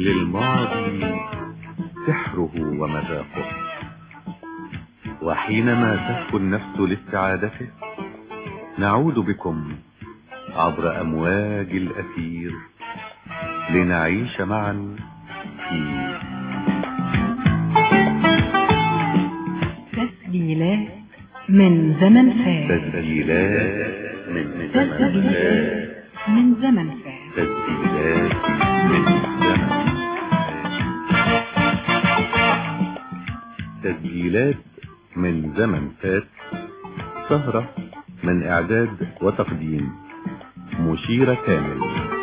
للماضي سحره ومذاقه وحينما تهفو النفس لاستعادته نعود بكم عبر أمواج الأثير لنعيش معا في تسجيلات من زمن فات تسجيلات من زمن فات من زمن فات تسجيلات من زمن تسجيلات من زمن فات سهرة من إعداد وتقديم مشيرة كامل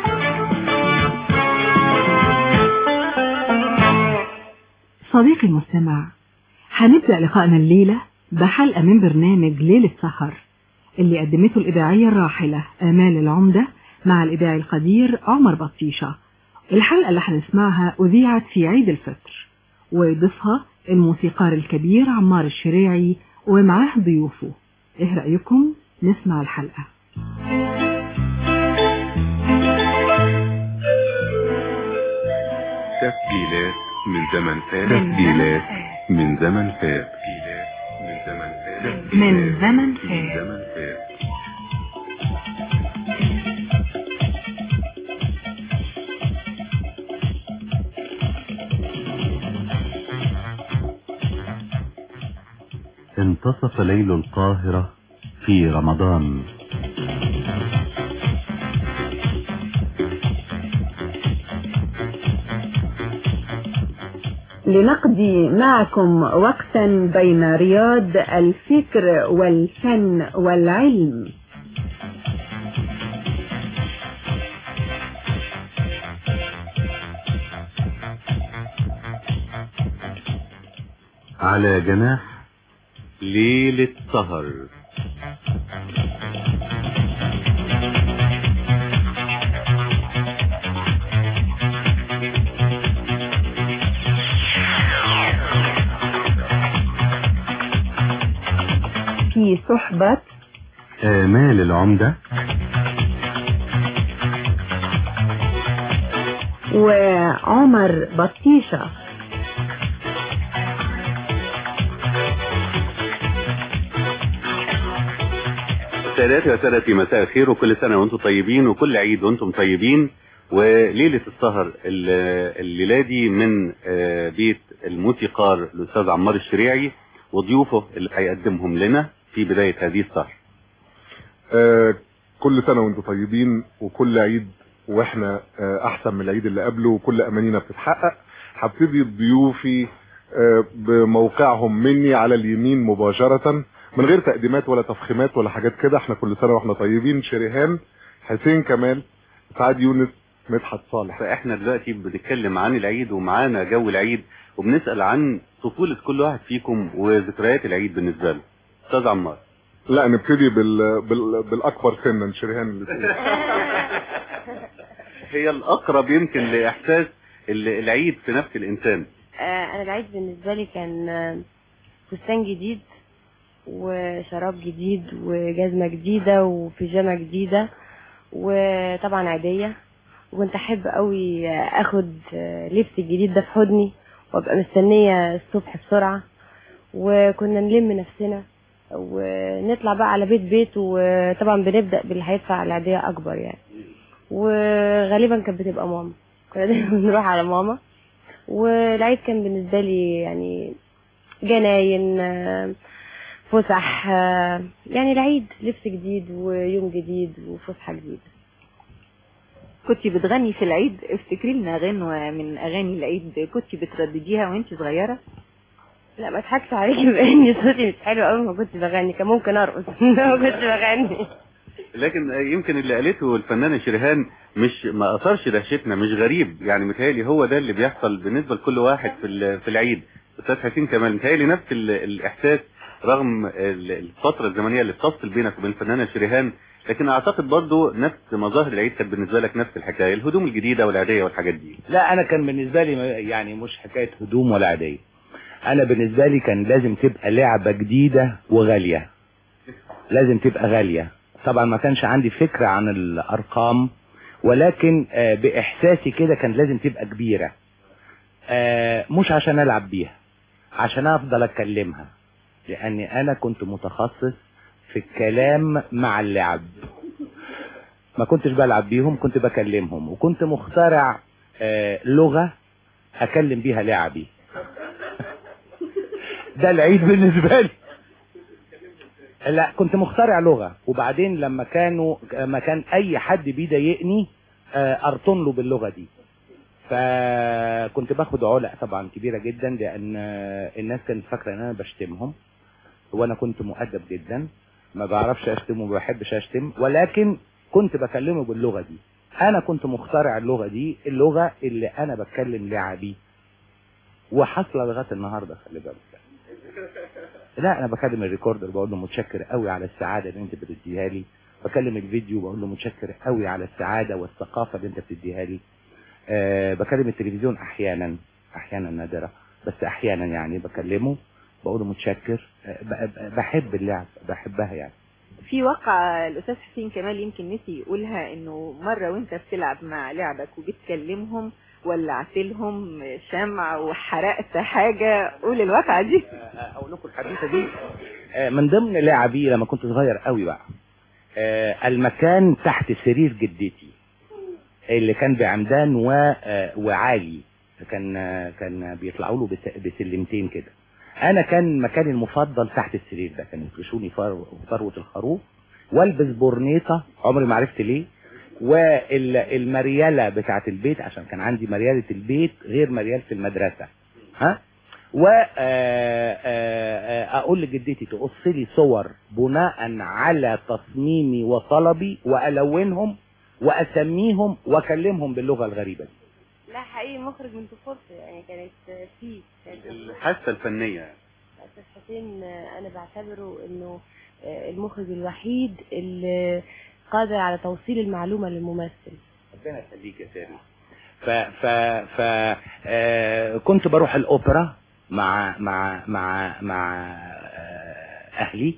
صديقي المستمع هنبدأ لقائنا الليلة بحلقة من برنامج ليلة سهر اللي قدمته الإذاعية الراحلة آمال العمدة مع الإذاعي القدير عمر بطيشة الحلقة اللي هنسمعها أذيعت في عيد الفطر ويضيفها الموسيقار الكبير عمار الشريعي ومعاه ضيوفه ايه رأيكم نسمع الحلقة تسجيلات من زمن فات تسجيلات من زمن فات من زمن فات من زمن من فات زمن فات انتصف ليل القاهرة في رمضان لنقضي معكم وقتا بين رياض الفكر والفن والعلم على جناح ليلة سهر في صحبة آمال العمدة وعمر بطيشة سادتي وسادتي مساء الخير وكل سنة وانتم طيبين وكل عيد وانتم طيبين وليلة السهر ال- الليلة دي من آه، بيت الموسيقار الأستاذ عمار الشريعي وضيوفه اللي هيقدمهم لنا في بداية هذه السهر آه، كل سنة وانتم طيبين وكل عيد واحنا آه، احسن من العيد اللي قبله وكل امانينا بتتحقق هبتدي ضيوفي آه، بموقعهم مني على اليمين مباشرة من غير تقديمات ولا تفخيمات ولا حاجات كده احنا كل سنة واحنا طيبين شريهان حسين كمال سعد يونس مدحت صالح فاحنا دلوقتي بنتكلم عن العيد ومعانا جو العيد وبنسأل عن طفولة كل واحد فيكم وذكريات العيد بالنسبة له أستاذ عمار لا نبتدي بال... بال... بالاكبر سنا شريهان اللي تقول. هي الأقرب يمكن لإحساس ال- العيد في نفس الإنسان آه، انا العيد بالنسبه لي كان آه، فستان جديد وشراب جديد وجزمه جديده وبيجامه جديده وطبعا عاديه وكنت احب قوي آه، اخد آه، لبسي الجديد ده في حضني وابقى مستنيه الصبح بسرعه وكنا نلم نفسنا ونطلع بقى على بيت بيت وطبعا بنبدا باللي هيدفع العاديه اكبر يعني وغالبا كانت بتبقى ماما كنا دايما بنروح على ماما والعيد كان بالنسبة لي يعني جناين آه، فسح آه، يعني العيد لبس جديد ويوم جديد وفسحة جديدة كنت بتغني في العيد افتكري لنا غنوة من اغاني العيد كنت بتردديها وانت صغيرة لا ما اضحكش عليكي بان صوتي مش حلو قوي ما كنت بغني كان ممكن ارقص ما كنت بغني لكن يمكن اللي قالته الفنانة شريهان مش ما أثرش دهشتنا مش غريب يعني متهيألي هو ده اللي بيحصل بالنسبة لكل واحد في ال- في العيد أستاذ حسين كمال متهيألي نفس ال- الإحساس رغم ال- الفترة الزمنية اللي بتفصل بينك وبين الفنانة شريهان لكن أعتقد برضو نفس مظاهر العيد كانت بالنسبة لك نفس الحكاية الهدوم الجديدة والعادية والحاجات دي لا انا كان بالنسبه لي يعني مش حكايه هدوم ولا عاديه انا بالنسبه لي كان لازم تبقى لعبه جديده وغاليه لازم تبقى غاليه طبعا ما كانش عندي فكره عن الارقام ولكن آه، باحساسي كده كان لازم تبقى كبيره آه مش عشان العب بيها عشان افضل اكلمها لاني انا كنت متخصص في الكلام مع اللعب ما كنتش بلعب بيهم كنت بكلمهم وكنت مخترع آه لغة اكلم بيها لعبي ده العيد بالنسبة لي لا كنت مخترع لغة وبعدين لما كانوا لما كان اي حد بيضايقني آه، ارطن له باللغة دي فكنت باخد علق طبعا كبيرة جدا لان آه، الناس كانت فاكرة ان انا بشتمهم وانا كنت مؤدب جدا ما بعرفش اشتم وما بحبش اشتم ولكن كنت بكلمه باللغة دي انا كنت مخترع اللغة دي اللغة اللي انا بتكلم لعبي وحاصله لغايه النهارده خلي بالك لا انا بكلم الريكوردر بقول له متشكر قوي على السعاده اللي انت بتديها لي بكلم الفيديو بقول له متشكر قوي على السعاده والثقافه اللي انت بتديها لي أه بكلم التلفزيون احيانا احيانا نادره بس احيانا يعني بكلمه بقول له متشكر أه ب- ب- بحب اللعب بحبها يعني في واقعة الأستاذ حسين كمال يمكن نسي يقولها إنه مرة وأنت بتلعب مع لعبك وبتكلمهم ولعت لهم شمع وحرقت حاجة قول الواقعة دي اقول لكم الحديثه دي آه، من ضمن لعبي لما كنت صغير قوي بقى آه، المكان تحت سرير جدتي اللي كان بعمدان و... آه، وعالي كان آه، كان بيطلعوا له بس... بسلمتين كده انا كان مكاني المفضل تحت السرير ده كانوا يفرشوني فر... فروه الخروف والبس برنيطه عمري ما عرفت ليه والمريالة بتاعت البيت عشان كان عندي مريالة البيت غير مريالة المدرسة ها و آه، آه، آه، اقول لجدتي تقص لي صور بناء على تصميمي وطلبي والونهم واسميهم واكلمهم باللغه الغريبه دي لا حقيقي مخرج من طفولته يعني كانت فيه كانت الحاسه الفنيه أستاذ حسين أنا بعتبره إنه المخرج الوحيد اللي قادر على توصيل المعلومة للممثل ربنا يخليك يا سامي ف ف ف آه كنت بروح الاوبرا مع مع مع مع آه اهلي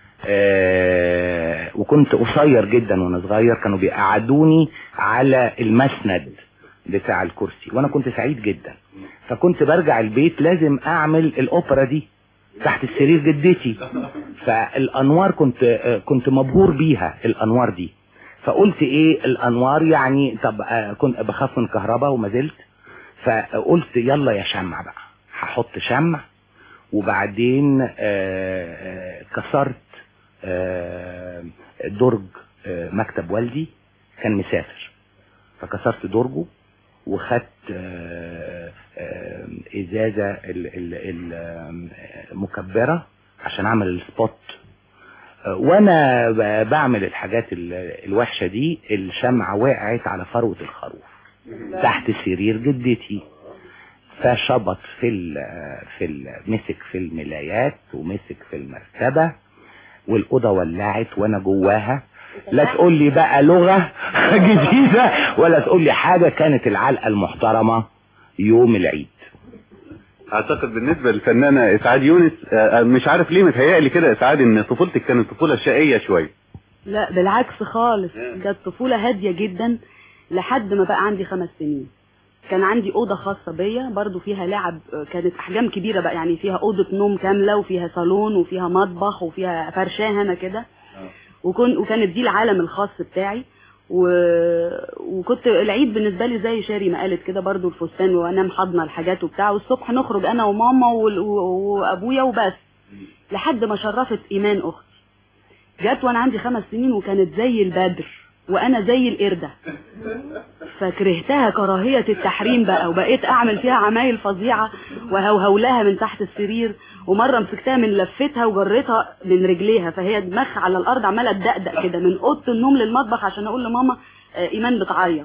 آه وكنت قصير جدا وانا صغير كانوا بيقعدوني على المسند بتاع الكرسي وانا كنت سعيد جدا فكنت برجع البيت لازم اعمل الاوبرا دي تحت السرير جدتي فالانوار كنت آه، كنت مبهور بيها الانوار دي فقلت ايه الانوار يعني طب آه، كنت بخاف من كهرباء وما زلت فقلت يلا يا شمع بقى هحط شمع وبعدين آه، آه، كسرت آه، درج آه، مكتب والدي كان مسافر فكسرت درجه وخدت آه، آه، ازازه ال- ال- ال- آه، مكبره عشان اعمل السبوت آه، وانا ب- بعمل الحاجات ال- الوحشه دي الشمعة وقعت على فروه الخروف تحت سرير جدتي فشبط في ال في ال مسك في الملايات ومسك في المرتبه والاوضه ولعت وانا جواها لا تقول لي بقى لغه جديده ولا تقول لي حاجه كانت العلقه المحترمه يوم العيد اعتقد بالنسبه للفنانه اسعاد يونس آه، مش عارف ليه متهيألي كده يا اسعاد ان طفولتك كانت طفوله شقيه شويه لا بالعكس خالص كانت طفولة هادية جدا لحد ما بقى عندي خمس سنين كان عندي أوضة خاصة بيا برضو فيها لعب آه، كانت أحجام كبيرة بقى يعني فيها أوضة نوم كاملة وفيها صالون وفيها مطبخ وفيها فرشاه هنا كده وكن وكانت دي العالم الخاص بتاعي و... وكنت العيد بالنسبه لي زي شاري ما قالت كده برضو الفستان وانا محضنه الحاجات وبتاع والصبح نخرج انا وماما وال- و... وابويا وبس لحد ما شرفت ايمان اختي جت وانا عندي خمس سنين وكانت زي البدر وانا زي القرده فكرهتها كراهية التحريم بقى وبقيت اعمل فيها عمايل فظيعة وهوهو لها من تحت السرير ومرة مسكتها من لفتها وجريتها من رجليها فهي دماغها على الارض عمالة تدقدق كده من اوضه النوم للمطبخ عشان اقول لماما آه، ايمان بتعيط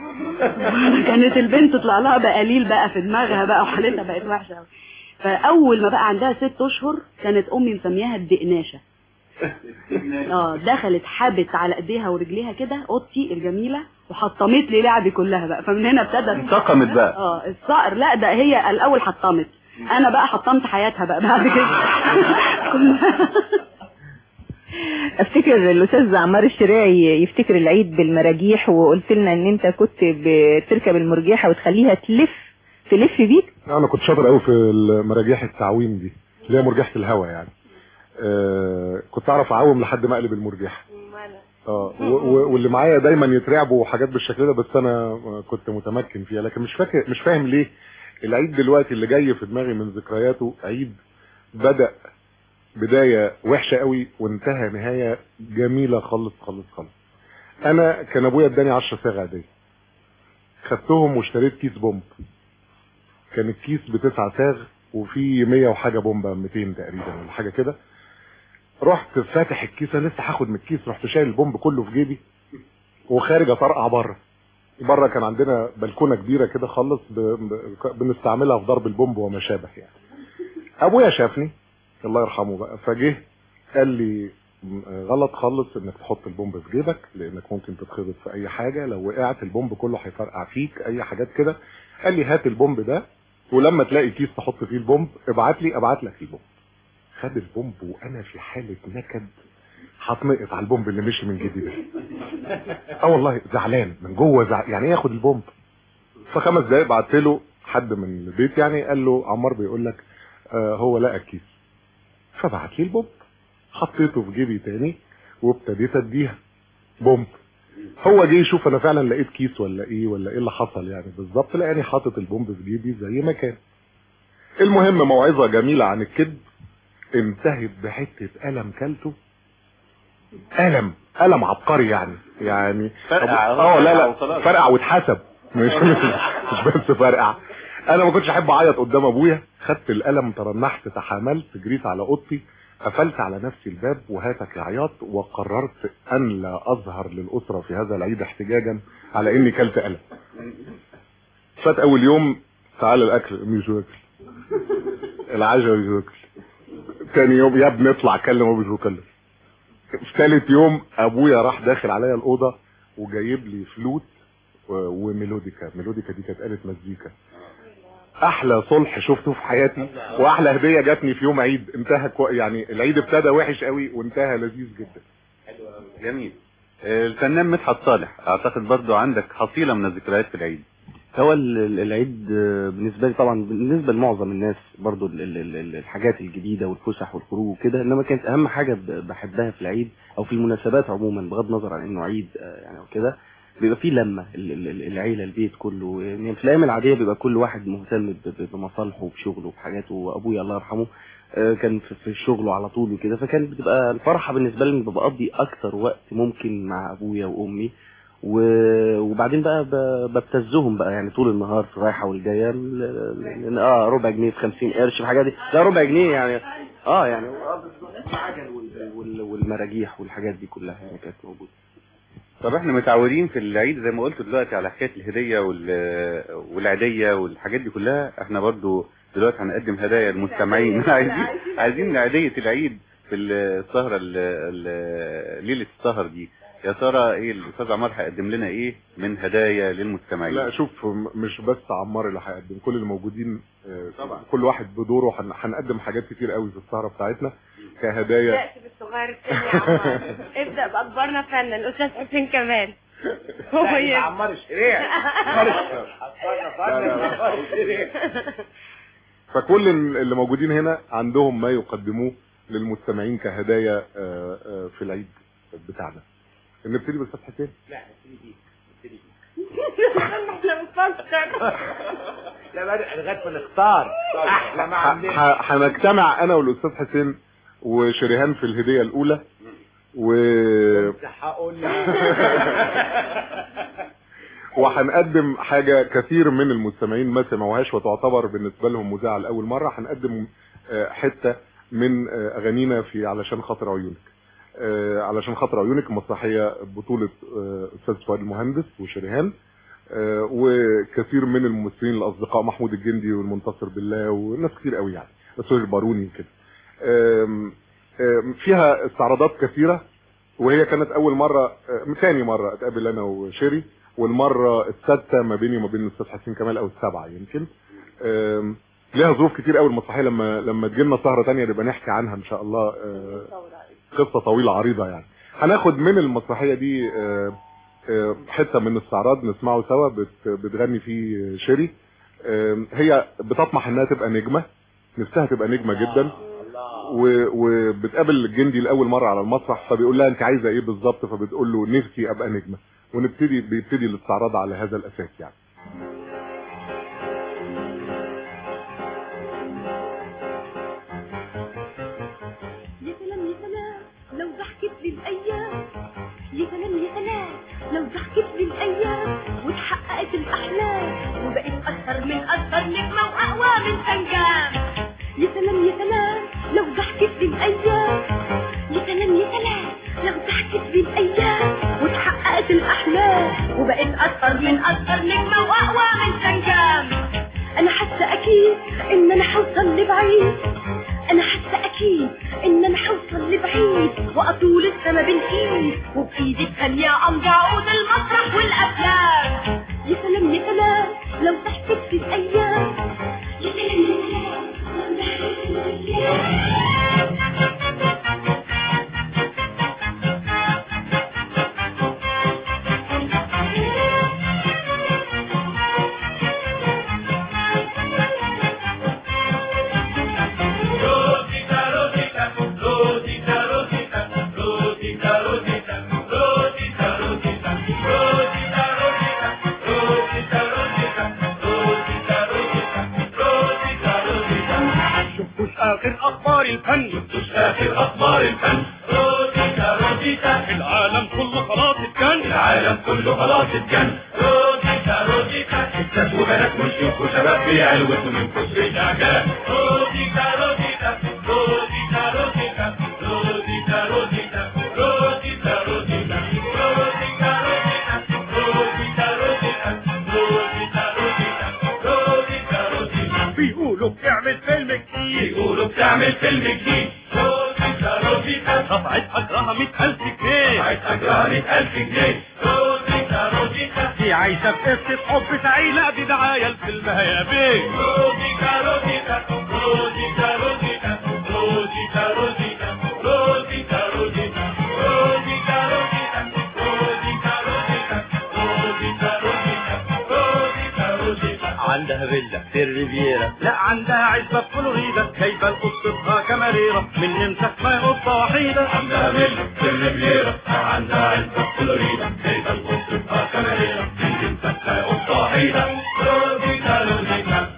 كانت البنت طلع لها بقليل بقى في دماغها بقى وحالتها بقت وحشة قوي فاول ما بقى عندها ست اشهر كانت امي مسمياها الدقناشه اه دخلت حبت على ايديها ورجليها كده اوضتي الجميله وحطمت لي لعبي كلها بقى فمن هنا ابتدت انتقمت بقى اه الصقر لا ده هي الاول حطمت انا بقى حطمت حياتها بقى بعد كده كنا- افتكر الاستاذ عمار الشراعي يفتكر العيد بالمراجيح وقلت لنا ان انت كنت بتركب المرجيحه وتخليها تلف تلف بيك انا كنت شاطر قوي في مراجيح التعويم دي اللي هي مرجحه الهواء يعني آه كنت اعرف اعوم لحد ما اقلب المرجحه اه و- و- واللي معايا دايما يترعبوا حاجات بالشكل ده بس انا كنت متمكن فيها لكن مش فاكر مش فاهم ليه العيد دلوقتي اللي جاي في دماغي من ذكرياته عيد بدأ بداية وحشة قوي وانتهى نهاية جميلة خالص خالص خالص انا كان ابويا اداني 10 صاغ عادية خدتهم واشتريت كيس بومب كان الكيس بتسع صاغ وفي 100 وحاجة بومبة 200 تقريبا ولا حاجة كده رحت فاتح الكيس انا لسه هاخد من الكيس رحت شايل البومب كله في جيبي وخارج اطرقع بره بره كان عندنا بلكونه كبيره كده خالص ب... ب... بنستعملها في ضرب البومب وما شابه يعني ابويا شافني الله يرحمه بقى فجه قال لي م- غلط خالص انك تحط البومب في جيبك لانك ممكن تتخبط في اي حاجه لو وقعت البومب كله هيفرقع فيك اي حاجات كده قال لي هات البومب ده ولما تلاقي كيس تحط فيه البومب ابعت لي ابعت لك البومب خد البومب وانا في حاله نكد هتنقط على البومب اللي مشي من جيبي ده اه والله زعلان من جوه زع... يعني ايه ياخد البومب فخمس دقايق بعت له حد من البيت يعني قال له عمار بيقول لك آه هو لقى الكيس فبعت لي البومب حطيته في جيبي تاني وابتديت اديها بومب هو جه يشوف انا فعلا لقيت كيس ولا ايه ولا ايه اللي حصل يعني بالظبط لقاني حاطط البومب في جيبي زي ما كان المهم موعظه جميله عن الكذب انتهت بحته قلم كلته قلم قلم عبقري يعني يعني فرقع اه لا لا وخلاص. فرقع واتحسب مش مش مش بس فرقع انا ما كنتش احب اعيط قدام ابويا خدت القلم ترنحت تحاملت جريت على اوضتي قفلت على نفسي الباب وهاتك يا عياط وقررت ان لا اظهر للاسره في هذا العيد احتجاجا على اني كلت قلم فات اول يوم تعالى الاكل مش واكل العشاء مش واكل تاني يوم يا ابني اطلع كلم ابو مش مكلم في ثالث يوم ابويا راح داخل عليا الاوضه وجايب لي فلوت و- وميلوديكا ميلوديكا دي كانت آلة مزيكا احلى صلح شفته في حياتي واحلى هديه جاتني في يوم عيد انتهى كو... يعني العيد ابتدى وحش قوي وانتهى لذيذ جدا جميل آه، الفنان مدحت صالح اعتقد برضو عندك حصيلة من الذكريات في العيد هو ال- ال- العيد آه، بالنسبه لي طبعا بالنسبه لمعظم الناس برضو ال- ال- ال- ال- الحاجات الجديده والفسح والخروج وكده انما كانت اهم حاجه ب- بحبها في العيد او في المناسبات عموما بغض النظر عن انه عيد آه، يعني وكده بيبقى فيه لمه ال- ال- ال- العيله البيت كله يعني في الايام العاديه بيبقى كل واحد مهتم ب- ب- بمصالحه وبشغله وبحاجاته وابويا الله يرحمه آه، كان في في شغله على طول وكده فكانت بتبقى الفرحه بالنسبه لي اني بقضي اكتر وقت ممكن مع ابويا وامي و- وبعدين بقى ب- ببتزهم بقى يعني طول النهار في الرايحه والجايه ل- ل- اه ربع جنيه في 50 قرش الحاجات دي لا ربع جنيه يعني اه يعني آه، بس العجل وال- وال- والمراجيح والحاجات دي كلها يعني كانت موجوده طب احنا متعودين في العيد زي ما قلت دلوقتي على حكايه الهديه وال- والعيديه والحاجات دي كلها احنا برضو دلوقتي هنقدم هدايا للمستمعين عايزين عايزين عيديه العيد في السهره ال- ال- ليله السهر دي يا ترى ايه الاستاذ عمار هيقدم لنا ايه من هدايا للمستمعين لا شوف م- مش بس عمار اللي هيقدم كل الموجودين آه، طبعا. كل واحد بدوره هن- هنقدم حاجات كتير قوي في السهره بتاعتنا كهدايا بدأت بالصغير التاني يا عمار ابدأ بأكبرنا فنا الأستاذ حسين كمال هو يبدأ. عمار الشريع فكل اللي موجودين هنا عندهم ما يقدموه للمستمعين كهدايا آه، آه، في العيد بتاعنا نبتدي بالاستاذ حسين احنا بنفكر لا بقى لغايه ما نختار احلى ما ح- عندنا ح- هنجتمع انا والاستاذ حسين وشريهان في الهديه الاولى و هقول وهنقدم حاجة كثير من المستمعين ما سمعوهاش وتعتبر بالنسبة لهم مذاعة لأول مرة هنقدم آه، حتة من آه، أغانينا في علشان خاطر عيونك آه، علشان خاطر عيونك مسرحية بطولة آه، أستاذ فؤاد المهندس وشريهان آه، وكثير من الممثلين الأصدقاء محمود الجندي والمنتصر بالله وناس كتير قوي يعني سوري الباروني وكده آم، آم، فيها استعراضات كثيرة وهي كانت أول مرة آه، ثاني مرة أتقابل أنا وشيري والمره السادسه ما بيني وما بين الاستاذ حسين كمال او السابعه يمكن أم، ليها ظروف كتير قوي المسرحيه لما لما تجي لنا سهره ثانيه نبقى نحكي عنها ان شاء الله أه، قصه طويله عريضه يعني هناخد من المسرحيه دي أه، أه، حته من استعراض نسمعه سوا بت- بتغني فيه شيري آم، هي بتطمح انها تبقى نجمة نفسها تبقى نجمة جدا و- وبتقابل الجندي لاول مرة على المسرح فبيقول لها انت عايزة ايه بالظبط فبتقول له نفسي ابقى نجمة ونبتدي بيبتدي الاستعراض على هذا الاساس يعني يا سلام يا سلام لو ضحكت لي الايام يا سلام يا سلام لو ضحكت لي الايام وتحققت الاحلام وبقيت اكثر من اكثر نجمه واقوى من سنجام يا سلام يا سلام لو ضحكت لي الايام يا سلام يا سلام لو ضحكت لي الايام وتحققت الاحلام وبقيت اكثر من اكثر نجمه واقوى من سنجام انا حاسه اكيد ان انا هوصل لبعيد انا حاسه اكيد ان انا هوصل لبعيد واطول السما بالايد وبايدي الثانيه امضي عقود المسرح والافلام يا سلام يا سلام لو ضحكت في الايام يا سلام يا سلام لو ضحكت في الايام شفتوش اخر اخبار الفن شفتوش اخر اخبار الفن روزيتا روزيتا العالم كله خلاص اتجن العالم كله خلاص اتجن روزيتا روزيتا ستات وبنات وشيوخ وشباب بيعلوتوا من كتر الاعجاب روزيتا روزيتا روزيتا روزيتا روزيتا روزيتا روزيتا روزيتا روزيتا روزيتا روزيتا روزيتا روزيتا روزيتا روزيتا روزيتا بيقولوا بتعمل فيلم جديد بيقولوا بتعمل فيلم جديد روزيتا روزيتا دفعت اجرها 100000 جنيه دفعت اجرها 100000 جنيه روزيتا روزيتا دي عايشه بقصه حب سعيده دي دعايه الفيلم يا بيه روزيتا روزيتا روزيتا روزيتا روزيتا روزيتا روزيتا روزيتا روزيتا روزيتا روزيتا روزيتا روزيتا روزيتا روزيتا روزيتا عندها فيلا في الريفيرا لا عندها عزبة في فلوريدا جايبة لقطتها كاميريرا من نمسك ما قطة وحيدة عندها فيلا في الريفيرا عندها عزبة في فلوريدا جايبة لقطتها كاميريرا من نمسك ما قطة وحيدة روزيتا روزيتا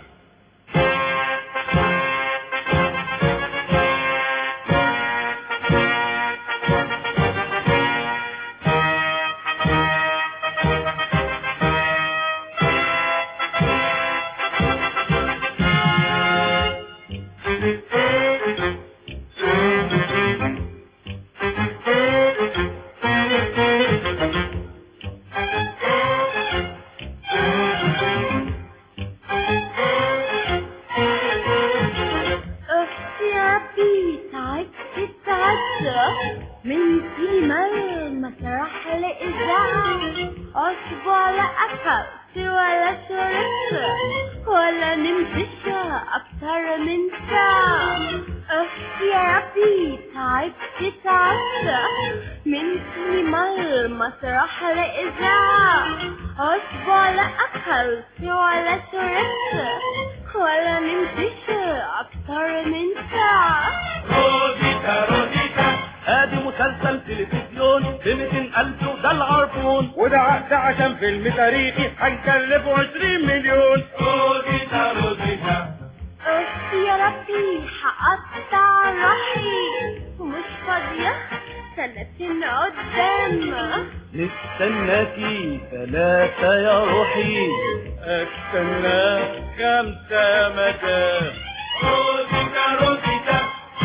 اختي يا ربي تعبت تعبت من سيما المسرح لإذاعة أسبوع لا أكلت ولا شربت ولا نمتش أكتر من ساعة اختي يا ربي تعبت تعبت من سيما المسرح لإذاعة أسبوع لا أكلت ولا شربت ولا نمتش أكتر من ساعة روزيتا روزيتا ادي مسلسل تلفزيون ب 200000 وده العربون وده عقد عشان فيلم تاريخي هنكلفه 20 مليون روزيتا روزيتا أختي يا ربي هقطع روحي مش فاضية سنتين قدام نستناكي ثلاثة يا روحي استناك خمسة مدام روزيتا روزيتا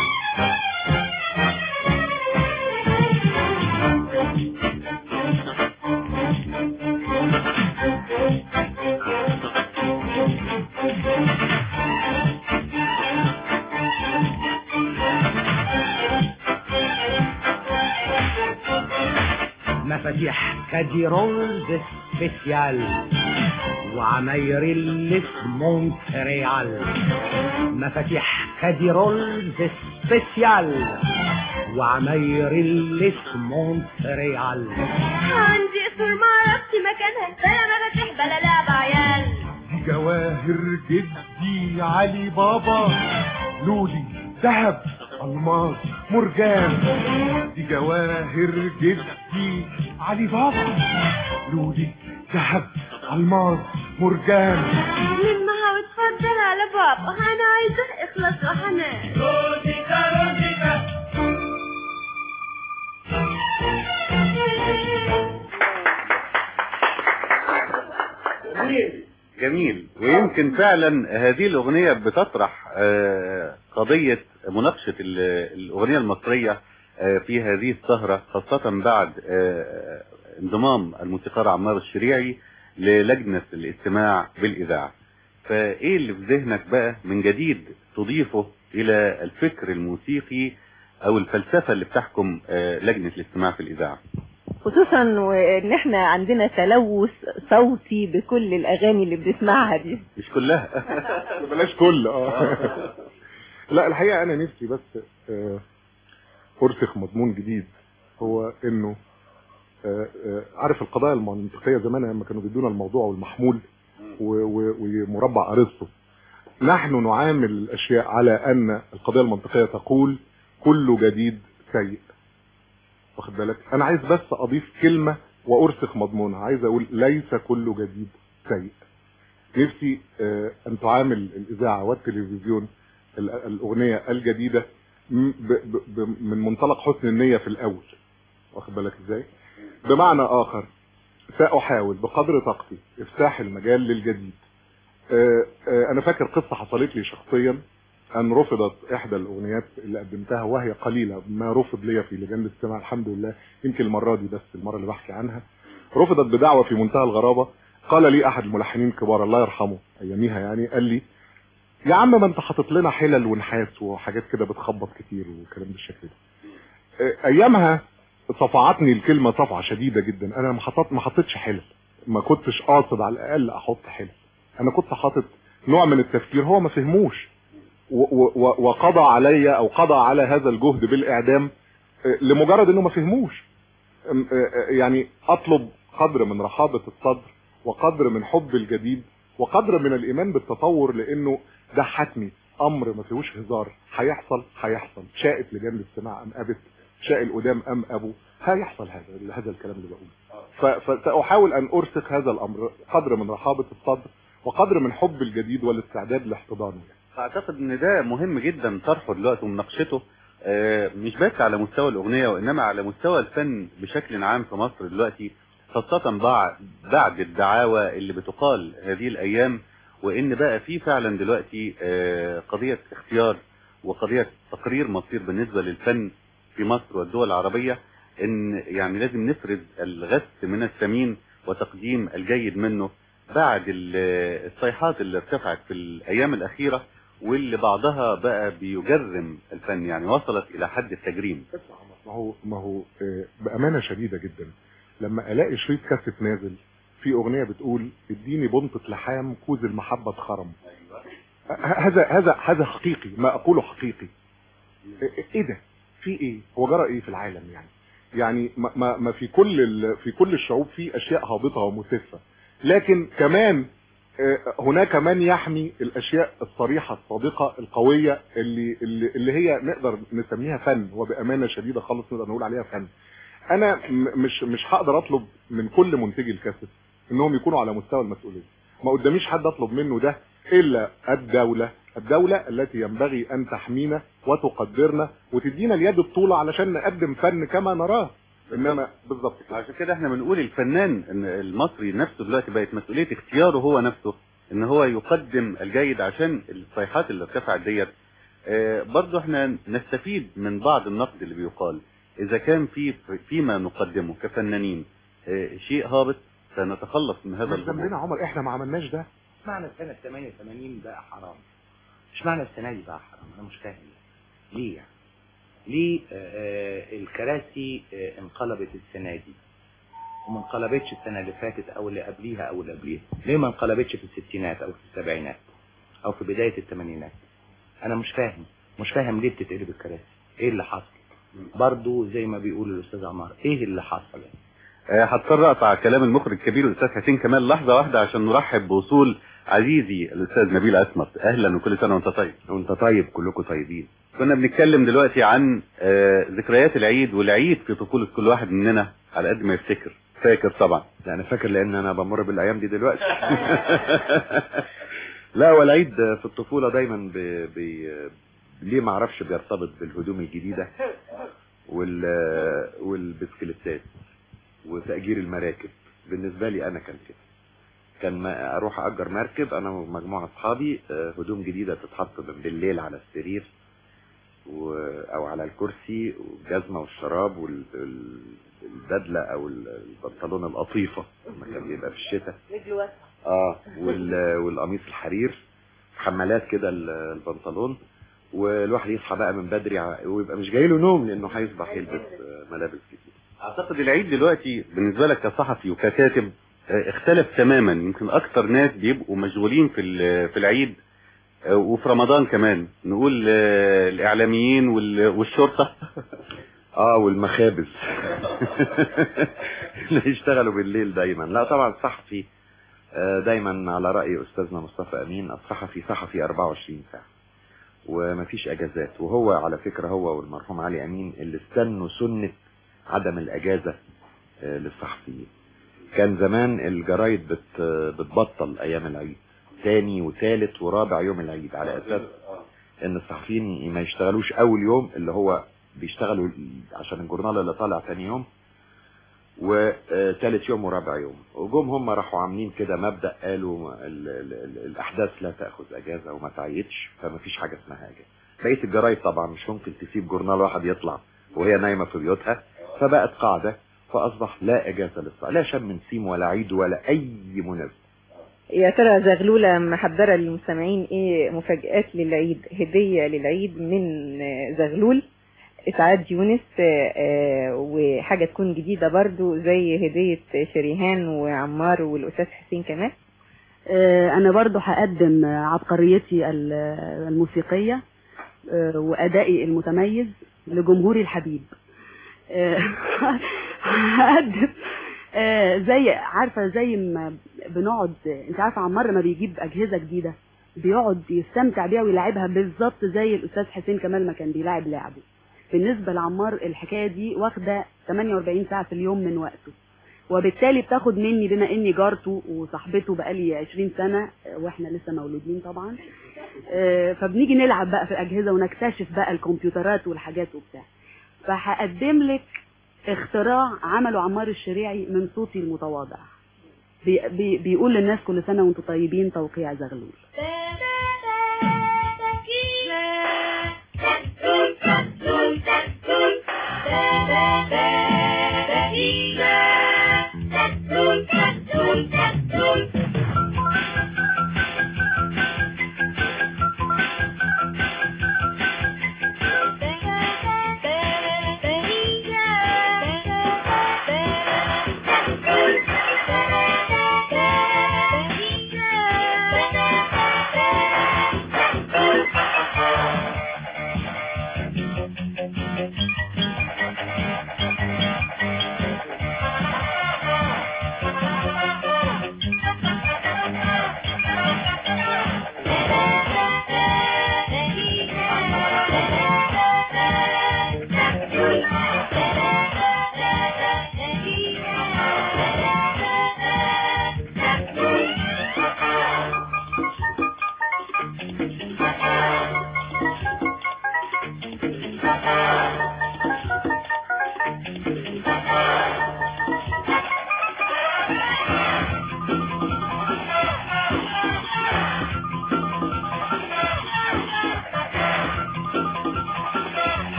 مفاتيح كاديرول سبيسيال وعماير اللي في مونتريال مفاتيح كاديرول سبيسيال وعماير اللي في مونتريال عندي قصور معرفش مكانها بلا مفاتيح بلا لعب عيال جواهر جدي علي بابا لولي ذهب الماس مرجان دي جواهر جدي علي بابا لولي ذهب الماس مرجان لمها وتفضل على بابا انا عايزه اخلص وحنان روزيتا روزيتا جميل ويمكن فعلا هذه الأغنية بتطرح آه، قضية مناقشة ال- الأغنية المصرية آه، في هذه السهرة خاصة بعد آه، انضمام الموسيقار عمار الشريعي للجنة الاستماع بالإذاعة فإيه اللي في ذهنك بقى من جديد تضيفه إلى الفكر الموسيقي أو الفلسفة اللي بتحكم آه، لجنة الاستماع في الإذاعة خصوصا وان احنا عندنا تلوث صوتي بكل الاغاني اللي بنسمعها دي مش كلها بلاش كل اه لا الحقيقه انا نفسي بس آه، ارسخ مضمون جديد هو انه آه، آه، عارف القضايا المنطقيه زمان لما كانوا بيدونا الموضوع والمحمول و- و- ومربع ارسطو نحن نعامل الاشياء على ان القضيه المنطقيه تقول كل جديد سيء واخد بالك انا عايز بس اضيف كلمه وارسخ مضمونها عايز اقول ليس كل جديد سيء نفسي آه، ان تعامل الاذاعه والتلفزيون ال- الاغنيه الجديده م- ب- ب- ب- من منطلق حسن النيه في الاول واخد بالك ازاي بمعنى اخر ساحاول بقدر طاقتي افتاح المجال للجديد آه، آه، انا فاكر قصه حصلت لي شخصيا ان رفضت احدى الاغنيات اللي قدمتها وهي قليله ما رفض ليا في لجان الاستماع الحمد لله يمكن المره دي بس المره اللي بحكي عنها رفضت بدعوه في منتهى الغرابه قال لي احد الملحنين الكبار الله يرحمه اياميها يعني قال لي يا عم ما انت حاطط لنا حلل ونحاس وحاجات كده بتخبط كتير وكلام بالشكل ده آه، ايامها صفعتني الكلمه صفعه شديده جدا انا ما حطيت ما حطيتش حلل ما كنتش قاصد على الاقل احط حلل انا كنت حاطط نوع من التفكير هو ما فهموش و- و- وقضى علي او قضى على هذا الجهد بالاعدام آه، لمجرد انه ما فهموش أم- آه، آه، يعني اطلب قدر من رحابة الصدر وقدر من حب الجديد وقدر من الايمان بالتطور لانه ده حتمي امر ما فيهوش هزار هيحصل هيحصل شاءت لجان الاستماع ام ابت شاء القدام ام ابو هيحصل هذا هذا الكلام اللي بقوله ف- فساحاول ان ارسخ هذا الامر قدر من رحابة الصدر وقدر من حب الجديد والاستعداد لاحتضانه اعتقد ان ده مهم جدا طرحه دلوقتي ومناقشته آه، مش بس على مستوى الاغنيه وانما على مستوى الفن بشكل عام في مصر دلوقتي خاصه بعد بعد الدعاوى اللي بتقال هذه الايام وان بقى في فعلا دلوقتي آه، قضيه اختيار وقضيه تقرير مصير بالنسبه للفن في مصر والدول العربيه ان يعني لازم نفرز الغث من الثمين وتقديم الجيد منه بعد ال- الصيحات اللي ارتفعت في الايام الاخيره واللي بعضها بقى بيجرم الفن يعني وصلت الى حد التجريم ما هو ما هو آه، بامانه شديده جدا لما الاقي شريط كاسيت نازل في اغنيه بتقول اديني بنطة لحام كوز المحبه اتخرم ه- هذا هذا هذا حقيقي ما اقوله حقيقي إيه- ايه ده في ايه هو جرى ايه في العالم يعني يعني ما, ما, ما في كل ال- في كل الشعوب في اشياء هابطه ومسفه لكن كمان آه، هناك من يحمي الاشياء الصريحه الصادقه القويه اللي اللي, اللي هي نقدر نسميها فن وبامانه شديده خالص نقدر نقول عليها فن انا م- مش مش هقدر اطلب من كل منتجي الكاسيت انهم يكونوا على مستوى المسؤوليه ما قداميش حد اطلب منه ده الا الدوله الدولة التي ينبغي ان تحمينا وتقدرنا وتدينا اليد الطولة علشان نقدم فن كما نراه انما بالظبط كده. عشان كده احنا بنقول الفنان إن المصري نفسه دلوقتي بقت مسؤوليه اختياره هو نفسه ان هو يقدم الجيد عشان الصيحات اللي ارتفعت ديت آه، برضه احنا نستفيد من بعض النقد اللي بيقال اذا كان في فيما نقدمه كفنانين آه، شيء هابط سنتخلص من هذا مش الهبوط ذنبنا عمر احنا ما عملناش ده اشمعنى سنة 88 بقى حرام اشمعنى السنة دي بقى حرام انا مش فاهم ليه يعني ليه آه، آه، الكراسي آه، انقلبت السنة دي وما انقلبتش السنة اللي فاتت او اللي قبليها او اللي قبليها ليه ما انقلبتش في الستينات او في السبعينات او في بداية الثمانينات انا مش فاهم مش فاهم ليه بتتقلب الكراسي ايه اللي حصل برضو زي ما بيقول الاستاذ عمار ايه اللي حصل آه، هضطر اقطع كلام المخرج الكبير الاستاذ حسين كمال لحظه واحده عشان نرحب بوصول عزيزي الاستاذ نبيل اسمت اهلا وكل سنه وانت طيب وانت طيب كلكم طيبين كنا بنتكلم دلوقتي عن آه، ذكريات العيد والعيد في طفوله كل واحد مننا على قد ما يفتكر فاكر طبعا لا انا فاكر لان انا بمر بالايام دي دلوقتي لا والعيد في الطفولة دايما بي بي ليه ما اعرفش بيرتبط بالهدوم الجديدة وال والبسكليتات وتأجير المراكب بالنسبة لي انا كان كده كان ما اروح اجر مركب انا ومجموعة اصحابي آه، هدوم جديدة تتحط من بالليل على السرير و... او على الكرسي والجزمة والشراب والبدلة او البنطلون القطيفة لما كان بيبقى في الشتاء رجل واسعة اه وال... والقميص الحرير حمالات كده ال- البنطلون والواحد يصحى بقى من بدري ع- ويبقى مش جاي له نوم لانه هيصبح يلبس آه، ملابس كتير اعتقد العيد دلوقتي بالنسبه لك كصحفي وككاتب آه، اختلف تماما يمكن اكتر ناس بيبقوا مشغولين في ال- في العيد آه، وفي رمضان كمان نقول آه، الاعلاميين وال- والشرطه اه والمخابز اللي يشتغلوا بالليل دايما لا طبعا الصحفي آه، دايما على رأي أستاذنا مصطفى أمين الصحفي صحفي 24 ساعة ومفيش أجازات وهو على فكرة هو والمرحوم علي أمين اللي استنوا سنة عدم الأجازة آه، للصحفيين كان زمان الجرايد بت بتبطل أيام العيد تاني وثالث ورابع يوم العيد على أساس إن الصحفيين ما يشتغلوش أول يوم اللي هو بيشتغلوا عشان الجورنال اللي طالع تاني يوم وثالث يوم ورابع يوم وجم هم راحوا عاملين كده مبدأ قالوا ال ال ال الأحداث لا تأخذ أجازة وما تعيدش فما فيش حاجة اسمها أجازة بقية الجرايد طبعا مش ممكن تسيب جورنال واحد يطلع وهي نايمة في بيوتها فبقت قاعدة فأصبح لا أجازة للصلاة لا شم نسيم ولا عيد ولا أي مناسبة يا ترى زغلولة محضرة للمستمعين ايه مفاجآت للعيد هدية للعيد من آه، زغلول اسعاد يونس آه، آه، وحاجة تكون جديدة برضو زي هدية شريهان وعمار والأستاذ حسين كمان آه، انا برضو هقدم آه، عبقريتي ال- آه، الموسيقية آه، وادائي المتميز لجمهوري الحبيب آه، هقدم آه، زي عارفة زي ما بنقعد انت عارفة عمار لما بيجيب اجهزة جديدة بيقعد يستمتع بيها ويلعبها بالظبط زي الاستاذ حسين كمال ما كان بيلعب لعبه بالنسبة لعمار الحكاية دي واخدة 48 ساعة في اليوم من وقته وبالتالي بتاخد مني بما اني جارته وصاحبته بقالي 20 سنة آه، واحنا لسه مولودين طبعا آه، فبنيجي نلعب بقى في الاجهزة ونكتشف بقى الكمبيوترات والحاجات وبتاع فهقدم لك اختراع عمله عمار الشريعي من صوتي المتواضع بي بي بيقول للناس كل سنة وانتم طيبين توقيع زغلول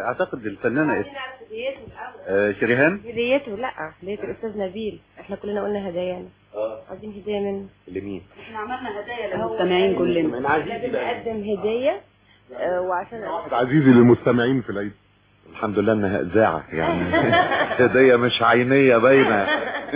اعتقد الفنانة عايزين نعرف هديته الأول. آه، شريهان هديته لا هدية الأستاذ نبيل احنا كلنا قلنا هدايانا اه عايزين هدية منه لمين احنا عملنا هدايا هو للمستمعين كلنا لازم نقدم هدية آه، وعشان عزيزي للمستمعين في العيد الحمد لله انها اذاعه يعني هديه مش عينيه باينه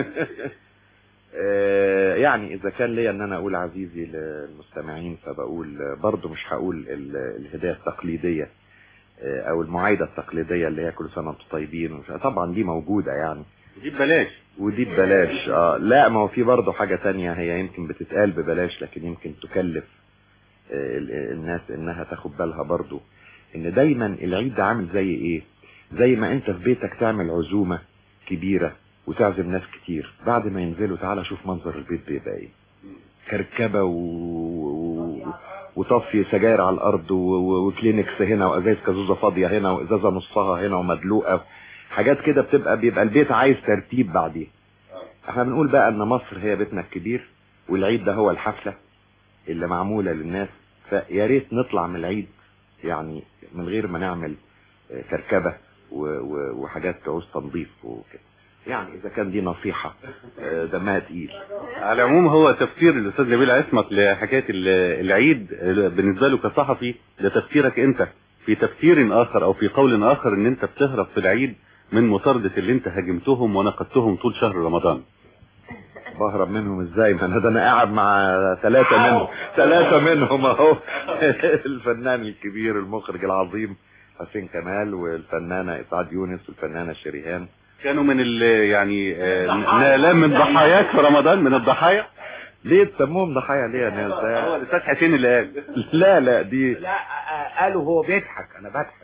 آه، يعني اذا كان ليا ان انا اقول عزيزي للمستمعين فبقول برضو مش هقول ال- الهدايه التقليديه آه، او المعايده التقليديه اللي هي كل سنه وانتم طيبين ومش طبعا دي موجوده يعني دي ببلاش ودي ببلاش اه لا ما هو في برضه حاجة تانية هي يمكن بتتقال ببلاش لكن يمكن تكلف آه، ال- الناس انها تاخد بالها برضه ان دايما العيد ده عامل زي ايه زي ما انت في بيتك تعمل عزومة كبيرة وتعزم ناس كتير بعد ما ينزلوا تعالى شوف منظر البيت بيبقى ايه كركبة و... و... وطفي سجاير على الارض و... و... وكلينكس هنا وازايز كازوزة فاضية هنا وازازة نصها هنا ومدلوقة حاجات كده بتبقى بيبقى البيت عايز ترتيب بعديه احنا بنقول بقى ان مصر هي بيتنا الكبير والعيد ده هو الحفلة اللي معمولة للناس فيا ريت نطلع من العيد يعني من غير ما نعمل آه، كركبة و- و- وحاجات تعوز تنظيف وكده يعني اذا كان دي نصيحة آه، دمها تقيل على العموم هو تفسير الاستاذ نبيل عصمت لحكايه ال- العيد بالنسبه له كصحفي ده تفسيرك انت في تفسير اخر او في قول اخر ان انت بتهرب في العيد من مطاردة اللي انت هاجمتهم ونقدتهم طول شهر رمضان بهرب منهم ازاي ما انا ده انا قاعد مع ثلاثة منهم ثلاثة منهم اهو الفنان الكبير المخرج العظيم حسين كمال والفنانة اسعاد يونس والفنانة شريهان كانوا من ال يعني آه، نالان من ضحاياك في رمضان من الضحايا ليه تسموهم ضحايا ليه يا ناس هو ده الاستاذ حسين اللي قال لا لا دي لا قالوا هو بيضحك انا بضحك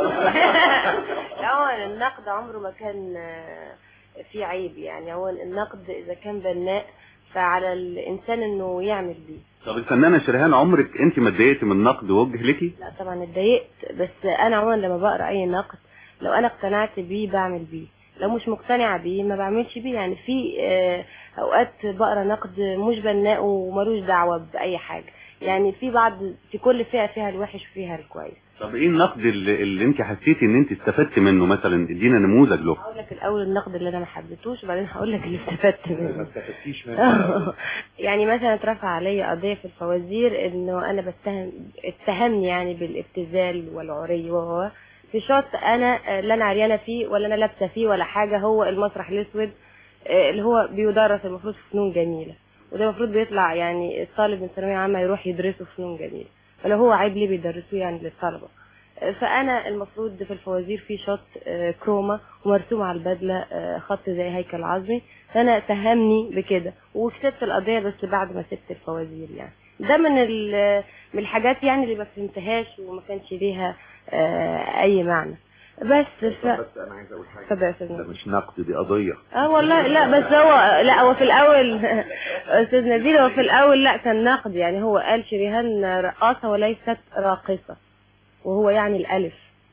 لا هو النقد عمره ما كان آه، فيه عيب يعني هو النقد اذا كان بناء فعلى الانسان انه يعمل بيه طب الفنانة شريهان عمرك انت ما اتضايقتي من نقد وجه ليكي لا طبعا اتضايقت بس انا عموما لما بقرا اي نقد لو انا اقتنعت بيه بعمل بيه لو مش مقتنعه بيه ما بعملش بيه يعني في آه، اوقات بقرا نقد مش بناء وملوش دعوه باي حاجه يعني في بعض في كل فئه فيها الوحش وفيها الكويس طب ايه النقد اللي, اللي انت حسيتي ان انت استفدت منه مثلا ادينا نموذج له هقول لك الاول النقد اللي انا ما حبيتهوش وبعدين هقول لك اللي استفدت ما منه استفدتيش يعني مثلا اترفع عليا قضيه في الفوازير انه انا بتهم اتهمني يعني بالابتذال والعري وهو في شوط انا لا انا عريانه فيه ولا انا لابسه فيه ولا حاجه هو المسرح الاسود آه، اللي هو بيدرس المفروض في فنون جميله وده المفروض بيطلع يعني الطالب من ثانويه عامه يروح يدرسه في فنون جميله فلو هو عيب ليه بيدرسوه يعني للطلبه آه، فانا المفروض في الفوازير في شوط آه، كروما ومرسوم على البدله آه، خط زي هيكل عظمي فانا اتهمني بكده وكسبت القضيه بس بعد ما سبت الفوازير يعني ده من ال- من الحاجات يعني اللي ما فهمتهاش وما كانش ليها آه، اي معنى بس ف... بس انا عايز اقول حاجة اتفضل يا استاذ ده نبيل. مش نقد دي قضية اه والله لا بس هو لا هو في الاول استاذ نبيل هو في الاول لا كان نقد يعني هو قال شريهان رقاصه وليست راقصه وهو يعني الالف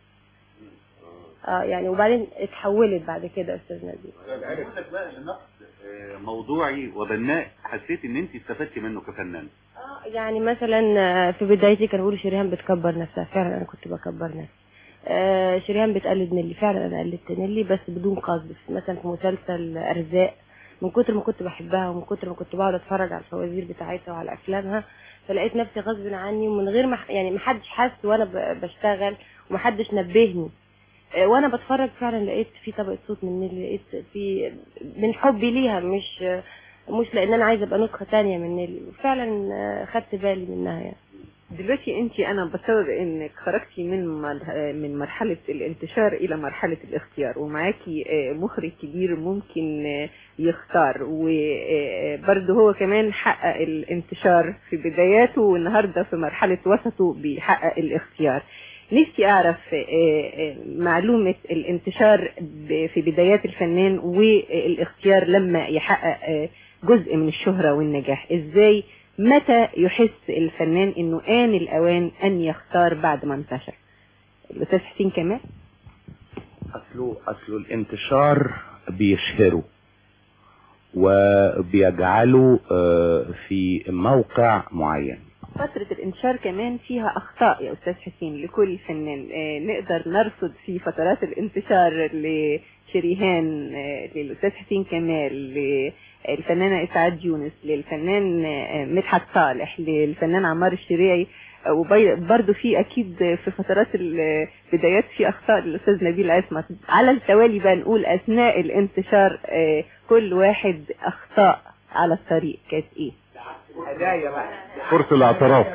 اه يعني وبعدين اتحولت بعد كده استاذ نبيل نموذج بقى لنقد آه، موضوعي وبناء حسيت ان انت استفدتي منه كفنان اه يعني مثلا آه، في بدايتي كانوا بيقولوا شريهان بتكبر نفسها فعلا انا كنت بكبر نفسي آه، شريهان بتقلد نيلي فعلا انا قلدت نيلي بس بدون قصد مثلا في مسلسل ارزاق من كتر ما كنت بحبها ومن كتر ما كنت بقعد اتفرج على الفوازير بتاعتها وعلى افلامها فلقيت نفسي غصب عني ومن غير ما يعني ما حدش حس وانا ب- بشتغل وما حدش نبهني آه، وانا بتفرج فعلا لقيت في طبقه صوت من نيلي لقيت في من حبي ليها مش مش لان انا عايزه ابقى نسخه تانية من نيلي وفعلا آه، خدت بالي منها يعني دلوقتي انت انا بتصور انك خرجتي من مر- من مرحله الانتشار الى مرحله الاختيار ومعاكي آه، مخرج كبير ممكن آه، يختار وبرضه هو كمان حقق الانتشار في بداياته والنهارده في مرحله وسطه بيحقق الاختيار نفسي اعرف آه، آه، معلومه الانتشار ب- في بدايات الفنان والاختيار لما يحقق آه، جزء من الشهره والنجاح ازاي متى يحس الفنان انه آن الاوان ان يختار بعد ما انتشر الاستاذ حسين كمال اصله اصله الانتشار بيشهره وبيجعله آه، في موقع معين فترة الانتشار كمان فيها أخطاء يا أستاذ حسين لكل فنان آه، نقدر نرصد في فترات الانتشار لشريهان آه، للأستاذ حسين كمال للفنانة إسعاد يونس للفنان آه، مدحت صالح للفنان عمار الشريعي وبرضه في أكيد في فترات البدايات في أخطاء للأستاذ نبيل عصمت على التوالي بقى نقول أثناء الانتشار آه، كل واحد أخطاء على الطريق كانت إيه؟ هدايا بقى فرصة الاعتراف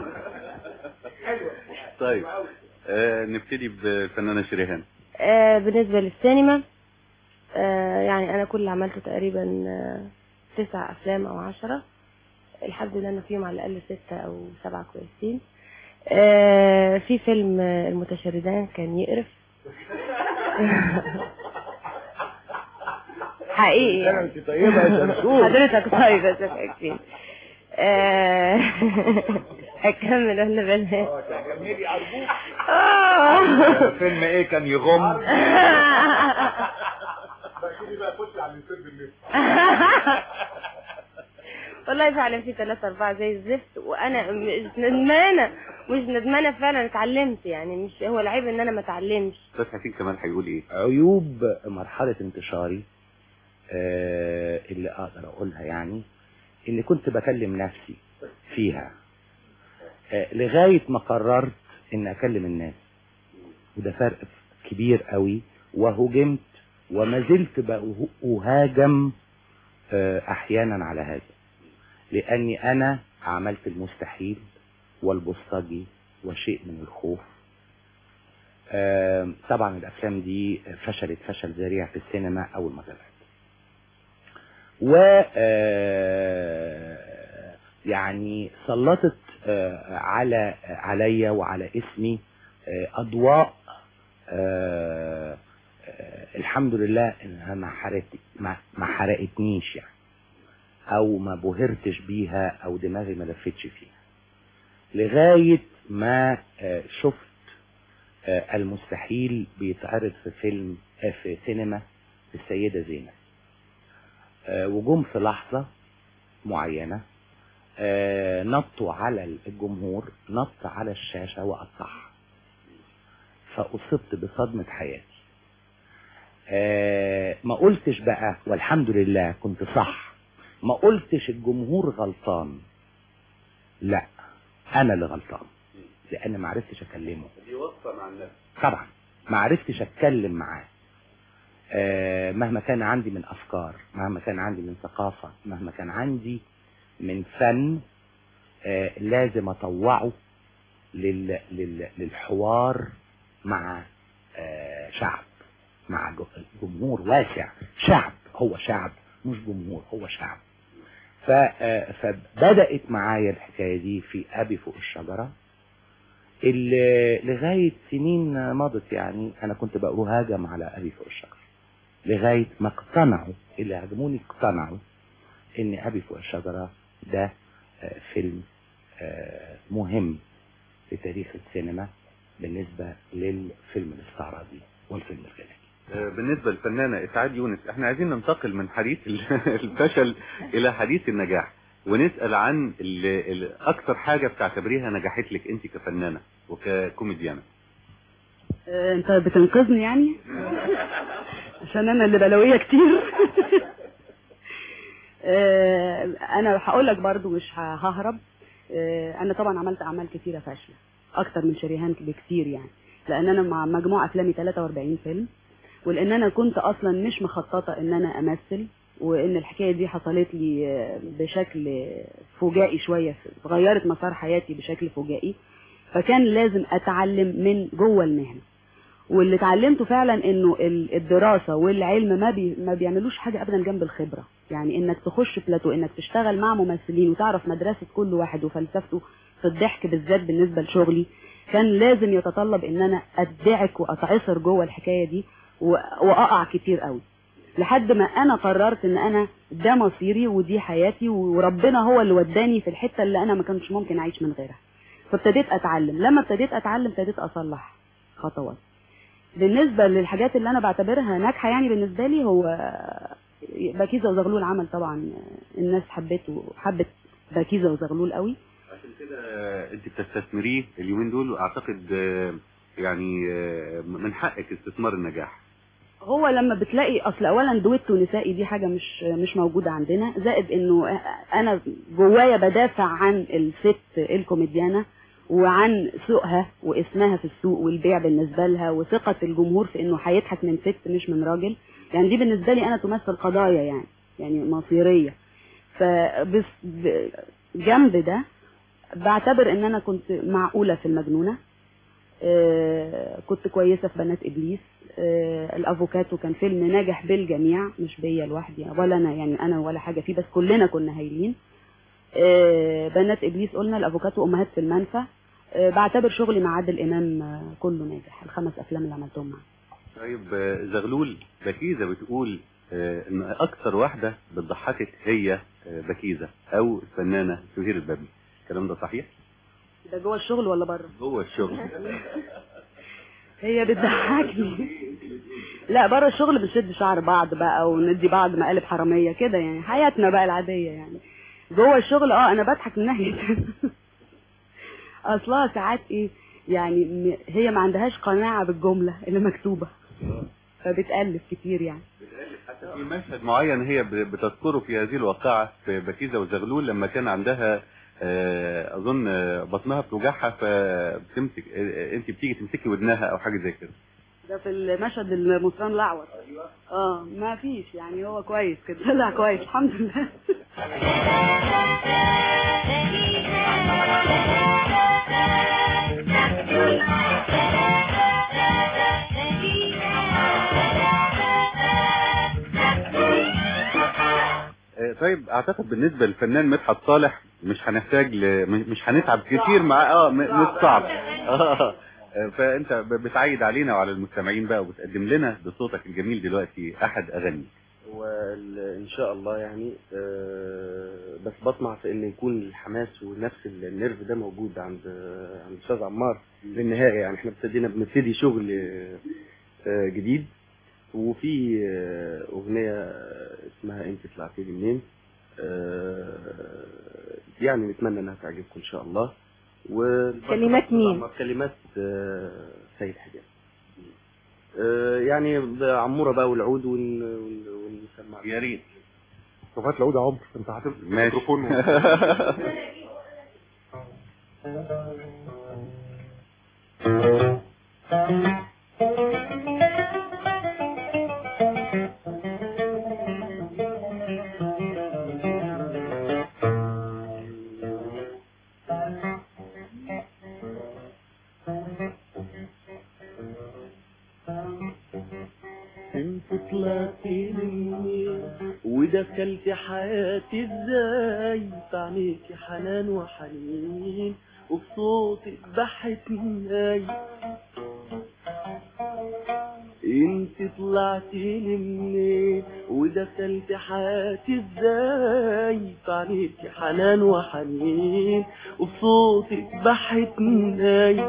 طيب آه نبتدي بالفنانة شريهان آه بالنسبة للسينما آه يعني أنا كل اللي عملته تقريبا آه تسع أفلام أو عشرة الحمد لله أنا فيهم على الأقل ستة أو سبعة كويسين آه في فيلم آه، المتشردان كان يقرف حقيقي يعني. انت طيبة يا شمشون حضرتك طيب يا شيخ أكرم. آه، أكمل ولا بلاش كملي ارجوك آه. فيلم ايه كان يغم والله فعلا في ثلاثة أربعة زي الزفت وأنا مش ندمانة مش ندمانة فعلا اتعلمت يعني مش هو العيب إن أنا ما اتعلمش أستاذ حسين كمال هيقول إيه؟ عيوب مرحلة انتشاري آه، اللي اقدر اقولها يعني اني كنت بكلم نفسي فيها آه، لغاية ما قررت ان اكلم الناس وده فرق كبير قوي وهجمت وما زلت بأه- اهاجم آه، احيانا على هذا لاني انا عملت المستحيل والبوسطجي وشيء من الخوف آه، طبعا الافلام دي فشلت فشل ذريع في السينما اول ما طلعت و آه، يعني سلطت آه، على عليا وعلى اسمي آه، اضواء آه، آه، الحمد لله انها ما حرقت ما ما حرقتنيش يعني او ما بهرتش بيها او دماغي ما لفتش فيها لغايه ما آه، شفت آه، المستحيل بيتعرض في فيلم آه، في سينما السيده زينب آه، وجم في لحظة معينة آه، نطوا على الجمهور نط على الشاشة وقطعها فأصبت بصدمة حياتي آه، ما قلتش بقى والحمد لله كنت صح ما قلتش الجمهور غلطان لا انا اللي غلطان لان ما عرفتش اكلمه دي وصفة مع النفس طبعا ما عرفتش اتكلم معاه آه، مهما كان عندي من افكار مهما كان عندي من ثقافة مهما كان عندي من فن آه، لازم اطوعه لل... لل... للحوار مع آه، شعب مع ج- جمهور واسع شعب هو شعب مش جمهور هو شعب ف... آه، فبدأت معايا الحكاية دي في أبي فوق الشجرة اللي لغاية سنين مضت يعني أنا كنت بهاجم على أبي فوق الشجرة لغاية ما اقتنعوا اللي هاجموني اقتنعوا إن أبي فوق الشجرة ده آه، فيلم آه، مهم في تاريخ السينما بالنسبة للفيلم الاستعراضي والفيلم الغنائي آه، بالنسبة للفنانة إسعاد يونس احنا عايزين ننتقل من حديث ال- الفشل إلى حديث النجاح ونسأل عن ال- ال- أكثر حاجة بتعتبريها نجحت لك أنت كفنانة وككوميديانة آه، انت بتنقذني يعني عشان انا اللي بلاويه كتير آه، انا هقول لك برضو مش ه- ههرب آه، انا طبعا عملت اعمال كتيره فاشله اكتر من شريهان بكتير يعني لان انا مع مجموع افلامي 43 فيلم ولان انا كنت اصلا مش مخططه ان انا امثل وان الحكايه دي حصلت لي آه، بشكل فجائي شويه غيرت مسار حياتي بشكل فجائي فكان لازم اتعلم من جوه المهنه واللي اتعلمته فعلا انه ال- الدراسه والعلم ما بي ما بيعملوش حاجه ابدا جنب الخبره يعني انك تخش بلاتو انك تشتغل مع ممثلين وتعرف مدرسه كل واحد وفلسفته في الضحك بالذات بالنسبه لشغلي كان لازم يتطلب ان انا ادعك واتعصر جوه الحكايه دي و- واقع كتير قوي لحد ما انا قررت ان انا ده مصيري ودي حياتي وربنا هو اللي وداني في الحته اللي انا ما كنتش ممكن اعيش من غيرها فابتديت اتعلم لما ابتديت اتعلم ابتديت اصلح خطوات بالنسبة للحاجات اللي أنا بعتبرها ناجحة يعني بالنسبة لي هو بكيزة وزغلول عمل طبعا الناس حبته حبت بكيزة وزغلول قوي كده آه، انت بتستثمريه اليومين دول واعتقد آه، يعني آه، من حقك استثمار النجاح هو لما بتلاقي اصل اولا دويتو نسائي دي حاجه مش مش موجوده عندنا زائد انه انا جوايا بدافع عن الست الكوميديانه وعن سوقها واسمها في السوق والبيع بالنسبه لها وثقه الجمهور في انه هيضحك من ست مش من راجل يعني دي بالنسبه لي انا تمثل قضايا يعني يعني مصيريه فبس ب- جنب ده بعتبر ان انا كنت معقوله في المجنونه آه، كنت كويسه في بنات ابليس آه، الافوكاتو كان فيلم ناجح بالجميع مش بيا لوحدي ولا انا يعني انا ولا حاجه فيه بس كلنا كنا هايلين آه، بنات ابليس قلنا الافوكاتو امهات في المنفى آه، بعتبر شغلي مع عادل امام آه، كله ناجح الخمس افلام اللي عملتهم معاه طيب آه، زغلول بكيزة بتقول آه، ان اكثر واحدة بتضحكك هي آه، بكيزة او الفنانة سهير البابلي الكلام ده صحيح؟ ده جوه الشغل ولا بره هو الشغل هي بتضحكني لا بره الشغل بنشد شعر بعض بقى وندي بعض مقالب حراميه كده يعني حياتنا بقى العاديه يعني جوه الشغل اه انا بضحك من ناحيه اصلها ساعات ايه يعني م- هي ما عندهاش قناعه بالجمله اللي مكتوبه فبتالف كتير يعني حتى في مشهد معين هي ب- بتذكره في هذه الواقعة في بكيزة وزغلول لما كان عندها آه، اظن آه، بطنها بتوجعها فبتمسك آه، انت بتيجي تمسكي ودنها او حاجة زي كده ده في المشهد المصران الاعور اه ما فيش يعني هو كويس كده طلع كويس الحمد لله آه، طيب اعتقد بالنسبة للفنان مدحت صالح مش هنحتاج ل... مش مش هنتعب كتير معاه اه م- مش صعب اه آه، فانت ب- بتعيد علينا وعلى المستمعين بقى وبتقدم لنا بصوتك الجميل دلوقتي احد اغاني وان شاء الله يعني آه، بس بطمع في ان يكون الحماس ونفس النيرف ده موجود عند عند الاستاذ عمار للنهايه يعني احنا ابتدينا بنبتدي شغل آه، جديد وفي آه، اغنيه اسمها انت طلعتي لي منين آه، يعني نتمنى انها تعجبكم ان شاء الله و كلمات مين؟ كلمات آه، سيد حجاج آه، يعني عموره بقى والعود ون- ون- ونسمع يا ريت طب هات العود يا عمر انت هتمسك ماشي. الميكروفون و- انت طلعتي مني ودخلت حياتي ازاي بعينيكي حنان وحنين وبصوتك ضحكني انت طلعتي لي منين ودخلت حياتي ازاي بعينيكي حنان وحنين وبصوتك ضحكني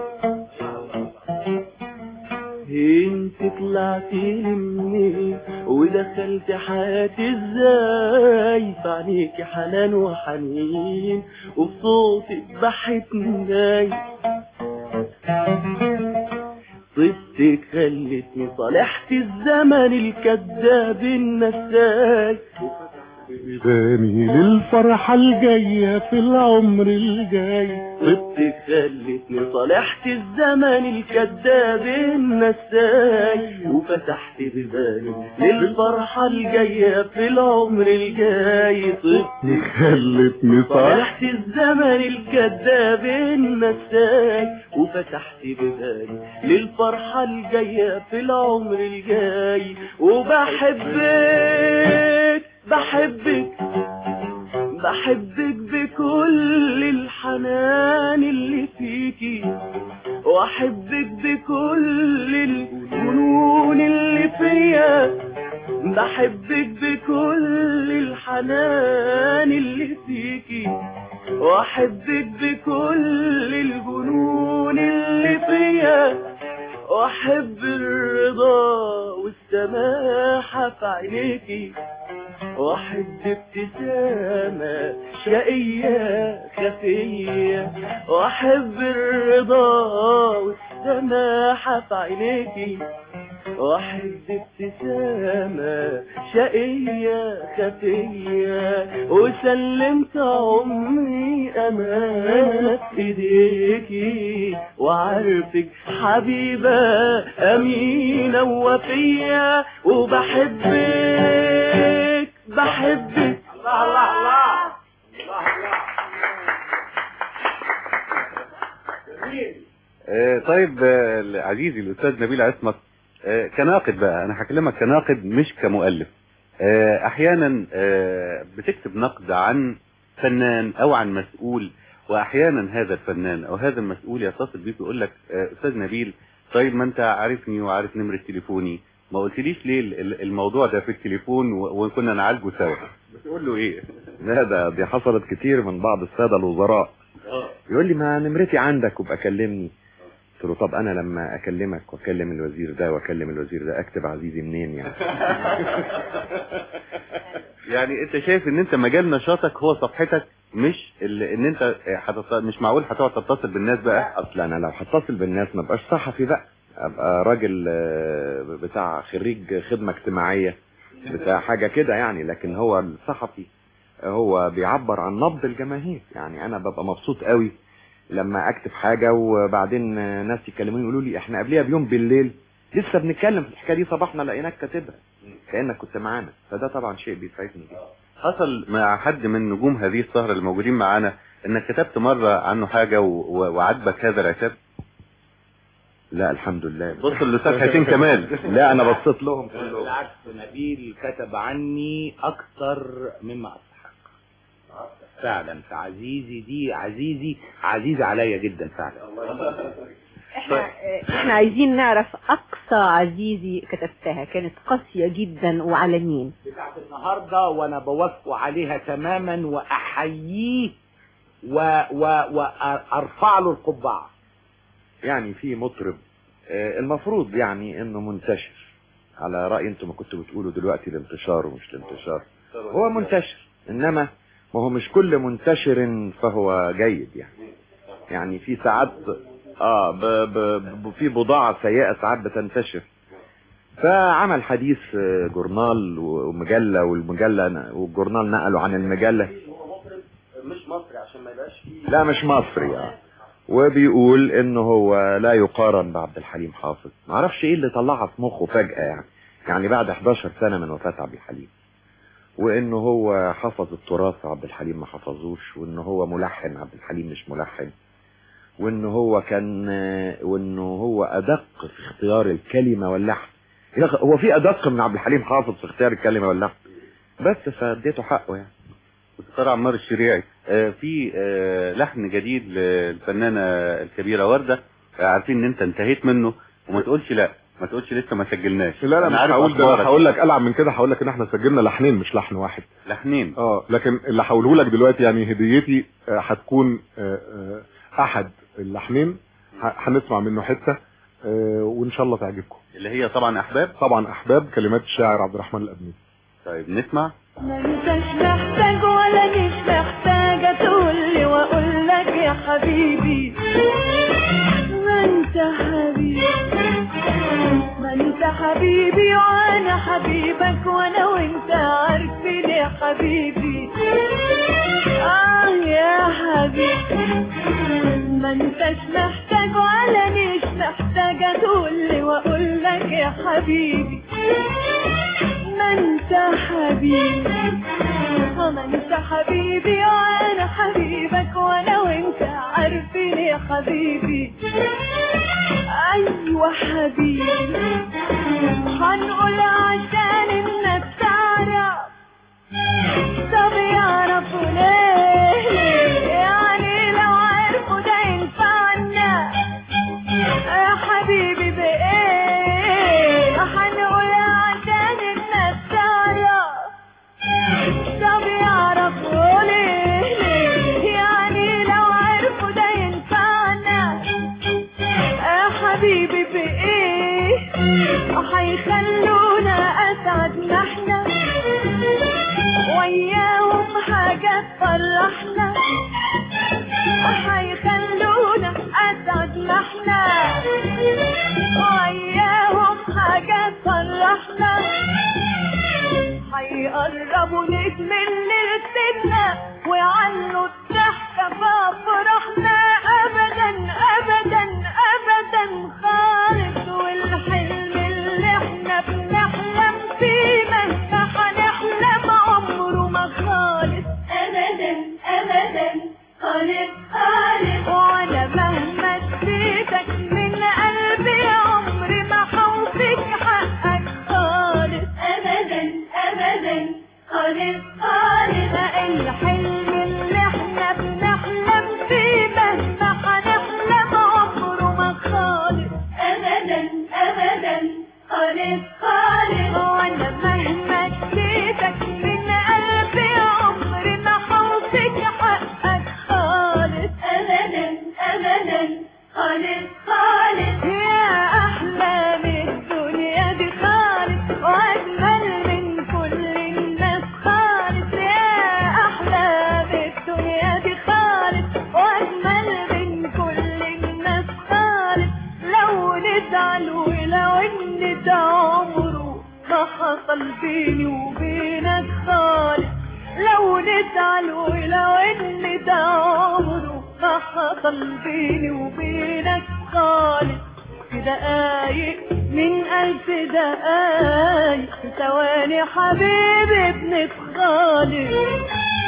انت طلعتي لي منين ودخلت حياتي ازاي بعينيكي حنان وحنين وبصوتك ضحكني طيبتك خلتني صالحت الزمن الكذاب النساي باني للفرحة الجاية في العمر الجاي طيبتك خلتني صالحت الزمن الكذاب النساي وفتحت بيباني للفرحة الجاية في العمر الجاي طيبتك خلتني صالح صالحت الزمن الكذاب النساي وفتحت بيباني للفرحة الجاية في العمر الجاي وبحبك بحبك بحبك بكل الحنان اللي فيكي واحبك بكل الجنون اللي فيا بحبك بكل الحنان اللي فيكي واحبك بكل الجنون اللي فيا واحب الرضا والسماحة في عينيكي واحب ابتسامة شقية خفية واحب الرضا والسماحة في عينيكي واحب ابتسامة شقية خفية وسلمت عمري أمانة في ايديكي وعارفك حبيبة أمينة ووفية وبحبك بحبك الله الله الله آه، طيب آه، عزيزي الاستاذ نبيل عصمت آه، كناقد بقى انا هكلمك كناقد مش كمؤلف آه، احيانا آه، بتكتب نقد عن فنان او عن مسؤول واحيانا هذا الفنان او هذا المسؤول يتصل بيك ويقول لك آه، استاذ نبيل طيب ما انت عارفني وعارف نمرة تليفوني ما قلتليش ليه ال- ال- الموضوع ده في التليفون و- وكنا نعالجه سوا بتقول له ايه لا ده دي حصلت كتير من بعض السادة الوزراء يقول لي ما نمرتي عندك وابقى كلمني قلت له طب انا لما اكلمك واكلم الوزير ده واكلم الوزير ده اكتب عزيزي منين يعني يعني انت شايف ان انت مجال نشاطك هو صفحتك مش ال- ان انت هتط... مش معقول هتقعد تتصل بالناس بقى اصل انا لو هتصل بالناس ما بقاش صحفي بقى ابقى راجل آه، بتاع خريج خدمة اجتماعية بتاع حاجة كده يعني لكن هو الصحفي هو بيعبر عن نبض الجماهير يعني انا ببقى مبسوط قوي لما اكتب حاجة وبعدين ناس يكلموني يقولوا لي احنا قبلها بيوم بالليل لسه بنتكلم في الحكاية دي صباحنا لقيناك كاتبها كأنك كنت معانا فده طبعا شيء بيسعدني جدا حصل مع حد من نجوم هذه السهرة اللي موجودين معانا انك كتبت مرة عنه حاجة و... و... وعجبك هذا العتاب لا الحمد لله بص للاستاذ حسين كمال لا انا بصيت لهم بالعكس نبيل كتب عني اكتر مما استحق فعلا فعزيزي دي عزيزي عزيزي عليا جدا فعلا احنا احنا عايزين نعرف اقصى عزيزي كتبتها كانت قاسية جدا وعلى مين بتاعت النهارده وانا بوافقه عليها تماما واحييه و و وارفع له القبعه يعني في مطرب آه، المفروض يعني انه منتشر على رأي انتم ما كنتوا بتقولوا دلوقتي الانتشار ومش الانتشار هو منتشر انما ما هو مش كل منتشر فهو جيد يعني يعني في ساعات اه ب ب ب في بضاعة سيئة ساعات بتنتشر فعمل حديث آه، جورنال ومجلة والمجلة ن- والجورنال نقلوا عن المجلة مش مصري عشان ما يبقاش فيه لا مش مصري اه وبيقول انه هو لا يقارن بعبد الحليم حافظ ما اعرفش ايه اللي طلعها في مخه فجأة يعني يعني بعد 11 سنة من وفاة عبد الحليم وانه هو حفظ التراث عبد الحليم ما حفظوش وانه هو ملحن عبد الحليم مش ملحن وانه هو كان وانه هو ادق في اختيار الكلمة واللحن يا أخي، هو في ادق من عبد الحليم حافظ في اختيار الكلمة واللحن بس فاديته حقه يعني دكتور عمار الشريعي آه، في آه، لحن جديد للفنانة الكبيرة وردة آه، عارفين ان انت انتهيت منه وما تقولش لا ما تقولش لسه ما سجلناش لا لا أنا مش عارف هقول ده أخبارك. أنا هقول لك العب من كده هقول لك ان احنا سجلنا لحنين مش لحن واحد لحنين اه لكن اللي هقوله لك دلوقتي يعني هديتي آه، هتكون آه، آه، احد اللحنين ه- هنسمع منه حته آه، وان شاء الله تعجبكم اللي هي طبعا احباب طبعا احباب كلمات الشاعر عبد الرحمن الابني طيب نسمع ما انتش محتاج ولا مش محتاجة تقولي واقول لك يا حبيبي ما انت حبيبي ما انت حبيبي وانا حبيبك وانا وانت عارفين يا حبيبي اه يا حبيبي ما انتش محتاج ولا مش محتاجة تقولي واقول لك يا حبيبي ما انت حبيبي ما انت حبيبي وانا حبيبك وانا وانت عارفين يا حبيبي ايوه حبيبي هنقول عشان الناس تعرف طب يعرفوا ليه يعني لو عرفوا ده ينفعنا يا حبيبي بايه هنقول عشان الناس تعرف طب يعرفوا ليه ليه يعني لو عرفوا ده ينفعنا يا حبيبي بايه هيخلونا اسعد ما احنا وياهم حاجات فرحنا هيقربوا نجم اللي رسلنا ويعلوا الضحكة فافرحنا أبدا أبدا أبدا خالص والحلم اللي احنا بنحلم فيه مهما هنحلم عمره ما خالص أبدا أبدا خالص خالص وأنا مهما اديتك من قلبي عمري ما هوفيك حقك خالص أبدا أبدا خالص خالص الحلم اللي احنا بنحلم فيه مهما هنحلم عمره ما خالص أبدا أبدا خالص خالص وأنا مهما اديتك من قلبي عمري ما هوفيك حقك خالص أبدا أبدا خالص خالص يا أحلام الدنيا دي خالص وأجمل من كل الناس خالص يا أحلام الدنيا دي خالص وأجمل من كل الناس خالص لو نزعل ولو إن ده عمره ما حصل بيني وبينك خالص لو نزعل ولو إن ده عمره ما حصل بيني وبينك خالص في دقايق من ألف دقايق في ثواني حبيبي بنتخالف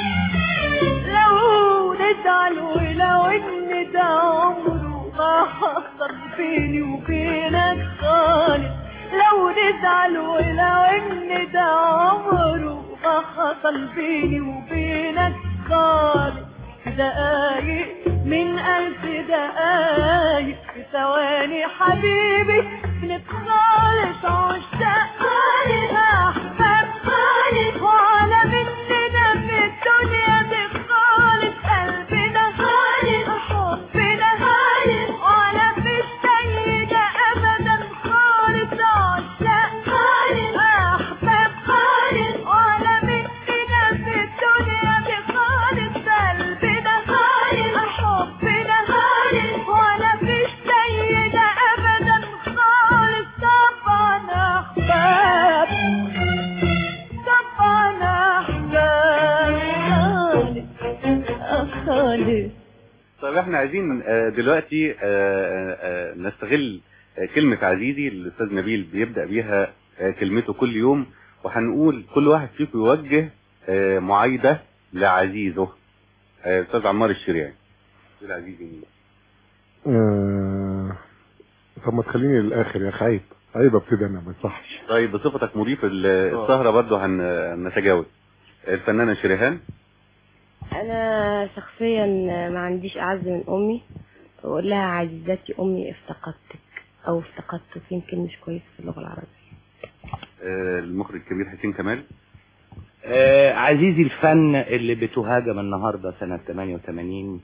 لو نزعل ولو إن ده عمره ما حصل بيني وبينك خالص لو نزعل ولو إن ده عمره ما حصل بيني وبينك خالص في دقايق من ألف دقايق في ثواني حبيبي بنتخالص عشاق خالص أحباب خالص وعلى مننا في الدنيا دي خالص قلبنا خالص حبنا خالص ولا في السيدة أبدا خالص عشاق خالص أحباب خالص ولا مننا في الدنيا دي خالص قلبنا خالص حبنا خالص ولا في السيدة أبدا خالص طبعا أحباب طبعا أحباب خالص طيب احنا عايزين آه، دلوقتي آه، آه، نستغل آه، كلمة عزيزي اللي الأستاذ نبيل بيبدأ بيها آه، كلمته كل يوم وهنقول كل واحد فيكم يوجه آه، معايدة لعزيزه آه، أستاذ عمار الشريعي أستاذ عزيزي مين؟ آه، طب ما تخليني للاخر يا خايب عيب ابتدي انا ما يصحش طيب بصفتك مضيف ال- السهرة برضه هنتجاوز الفنانة شريهان انا شخصيا ما عنديش اعز من امي بقول لها عزيزتي امي افتقدتك او افتقدتك يمكن مش كويس في اللغه العربيه آه، المخرج الكبير حسين كمال آه عزيزي الفن اللي بتهاجم النهاردة سنة 88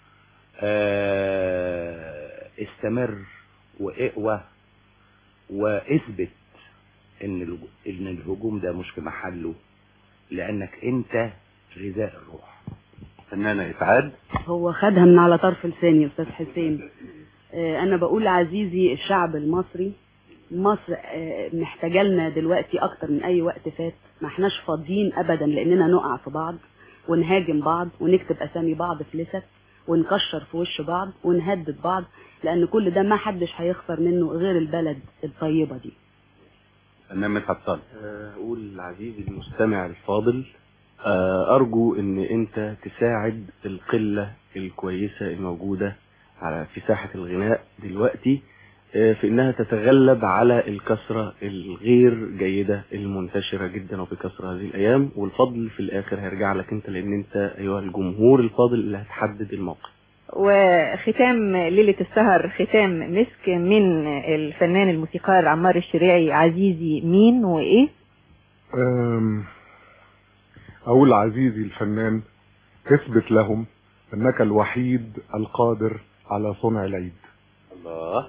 آه استمر واقوى واثبت ان الج- ان الهجوم ده مش في محله لانك انت غذاء الروح فنانة اسعاد هو خدها من على طرف لساني يا استاذ حسين آه، انا بقول عزيزي الشعب المصري مصر آه، محتاجه لنا دلوقتي اكتر من اي وقت فات ما احناش فاضيين ابدا لاننا نقع في بعض ونهاجم بعض ونكتب اسامي بعض في لست ونكشر في وش بعض ونهدد بعض لان كل ده ما حدش هيخسر منه غير البلد الطيبه دي فنان مدحت صالح آه، أقول عزيزي المستمع الفاضل آه، أرجو إن أنت تساعد القلة الكويسة الموجودة على في ساحة الغناء دلوقتي آه، في إنها تتغلب على الكثرة الغير جيدة المنتشرة جدا وبكثرة هذه الأيام والفضل في الآخر هيرجع لك أنت لأن أنت أيها الجمهور الفاضل اللي هتحدد الموقف وختام ليلة السهر ختام مسك من الفنان الموسيقار عمار الشريعي عزيزي مين وإيه أم، أقول عزيزي الفنان اثبت لهم أنك الوحيد القادر على صنع العيد الله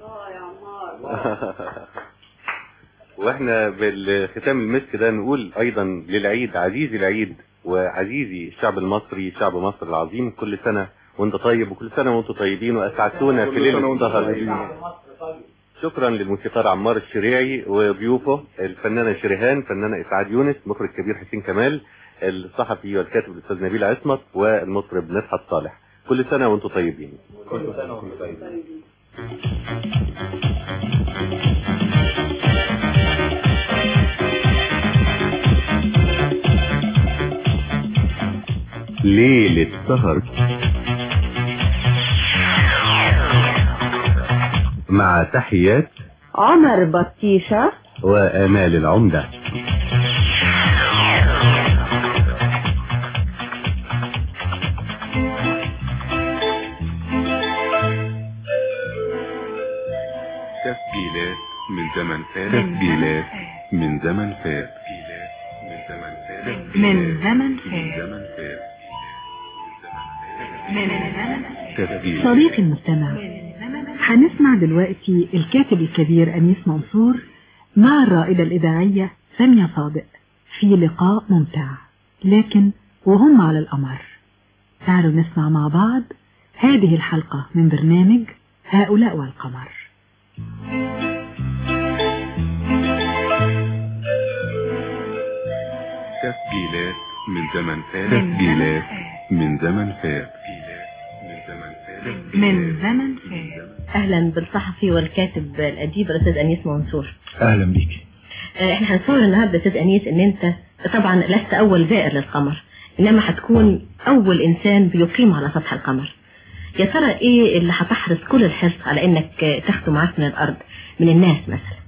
واحنا بالختام المسك ده نقول ايضا للعيد عزيزي العيد وعزيزي الشعب المصري شعب مصر العظيم كل سنة وانت طيب وكل سنة وانتم طيبين واسعدتونا في كل ليلة سنة وانتم السهر طيبين. شكرا للموسيقار عمار الشريعي وضيوفه الفنانة شريهان فنانة إسعاد يونس مخرج كبير حسين كمال الصحفي والكاتب الأستاذ نبيل عصمت والمطرب مدحت صالح كل سنة وانتم طيبين كل سنة وانتم طيبين ليلة سهر مع تحيات عمر بطيشة وآمال العمدة تسجيلات من زمن فات تسجيلات من زمن فات من زمن من فات زمن فات من زمن تسجيلات صديقي المستمع هنسمع دلوقتي الكاتب الكبير أنيس منصور مع الرائدة الإذاعية سامية صادق في لقاء ممتع لكن وهم على القمر تعالوا نسمع مع بعض هذه الحلقة من برنامج هؤلاء والقمر تسجيلات من زمن فات تسجيلات من زمن فات من زمن فات اهلا بالصحفي والكاتب الاديب الاستاذ انيس منصور اهلا بيك آه، احنا هنصور النهارده استاذ انيس ان انت طبعا لست اول زائر للقمر انما هتكون اول انسان بيقيم على سطح القمر يا ترى ايه اللي هتحرص كل الحرص على انك آه، تاخده معاك من الارض من الناس مثلا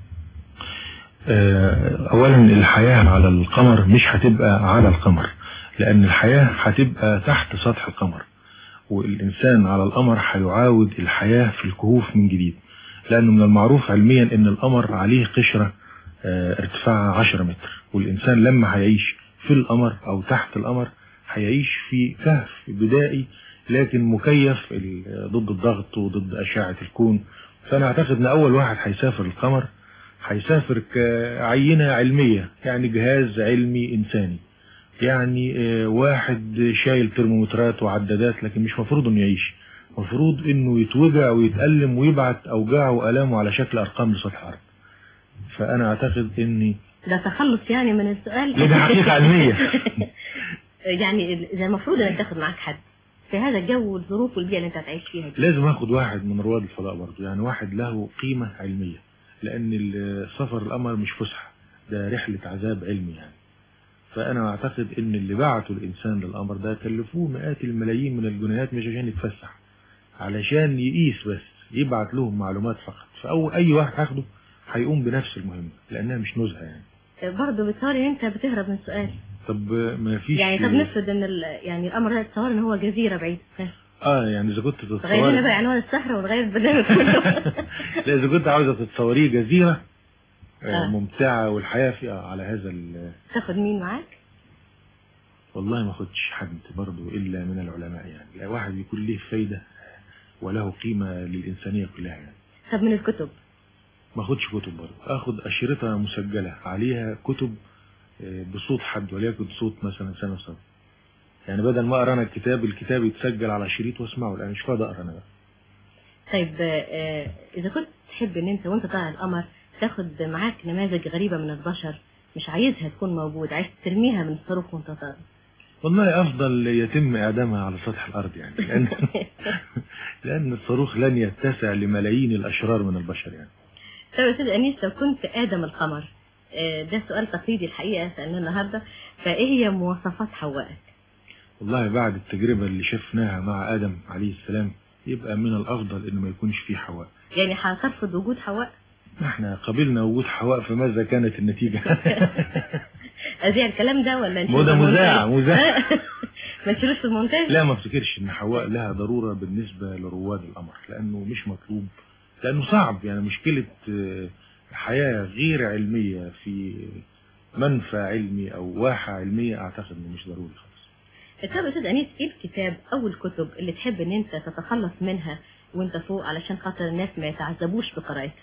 آه، اولا الحياة على القمر مش هتبقى على القمر لان الحياة هتبقى تحت سطح القمر والانسان على القمر هيعاود الحياة في الكهوف من جديد لانه من المعروف علميا ان القمر عليه قشرة آه، ارتفاعها 10 متر والانسان لما هيعيش في القمر او تحت القمر هيعيش في كهف بدائي لكن مكيف ال- ضد الضغط وضد اشعة الكون فانا اعتقد ان اول واحد هيسافر القمر هيسافر كعينة علمية يعني جهاز علمي انساني يعني آه، واحد شايل ترمومترات وعدادات لكن مش مفروض انه يعيش مفروض انه يتوجع ويتألم ويبعت اوجاعه والامه على شكل ارقام لسطح الارض فانا اعتقد اني ده تخلص يعني من السؤال لا، دي حقيقة علمية. يعني زي المفروض انك تاخد معاك حد في هذا الجو والظروف والبيئه اللي انت هتعيش فيها دي لازم اخد واحد من رواد الفضاء برضه يعني واحد له قيمة علمية لان السفر القمر مش فسحة ده رحلة عذاب علمي يعني فانا اعتقد ان اللي بعتوا الانسان للقمر ده كلفوه مئات الملايين من الجنيهات مش عشان يتفسح علشان يقيس بس يبعت لهم معلومات فقط فاول اي واحد هاخده هيقوم بنفس المهمة لانها مش نزهة يعني برضه بتصوري ان انت بتهرب من السؤال طب ما فيش يعني طب نفرض ان ال... يعني الامر ده تصور ان هو جزيره بعيد اه يعني اذا كنت غير لنا تتصوري بقى عنوان الصحراء ونغير البرنامج كله لا اذا كنت عاوزة تتصوريه جزيرة آه. آه. ممتعة والحياة فيها على هذا ال- تاخد مين معاك والله ما خدش حد برضه إلا من العلماء يعني لا واحد يكون له فايدة وله قيمة للإنسانية كلها يعني طب من الكتب ما اخدش كتب برضه اخد أشرطة مسجلة عليها كتب آه، بصوت حد وليكن صوت مثلا سنة صوت يعني بدل ما اقرا انا الكتاب الكتاب يتسجل على شريط واسمعه لان مش فاضي اقرا انا بقى طيب آه، اذا كنت تحب ان انت وانت طالع القمر تاخد معاك نماذج غريبه من البشر مش عايزها تكون موجود عايز ترميها من الصاروخ وانت طالع والله افضل يتم اعدامها على سطح الارض يعني لان لان الصاروخ لن يتسع لملايين الاشرار من البشر يعني طب يا استاذ انيس لو كنت ادم القمر آه، ده سؤال تقليدي الحقيقه سالناه النهارده فايه هي مواصفات حواء والله بعد التجربة اللي شفناها مع آدم عليه السلام يبقى من الأفضل إنه ما يكونش فيه حواء يعني هترفض وجود حواء احنا قبلنا وجود حواء فماذا كانت النتيجة اذيع الكلام ده ولا نشيله مو ده في المونتاج؟ مذاع- مذاع. ما نشيلوش في المونتاج لا ما افتكرش ان حواء لها ضرورة بالنسبة لرواد القمر لانه مش مطلوب لانه صعب يعني مشكلة آه، حياة غير علمية في منفى علمي او واحة علمية اعتقد انه مش ضروري خالص طب يا استاذ انيس ايه الكتاب او الكتب اللي تحب ان انت تتخلص منها وانت فوق علشان خاطر الناس ما يتعذبوش بقراءتها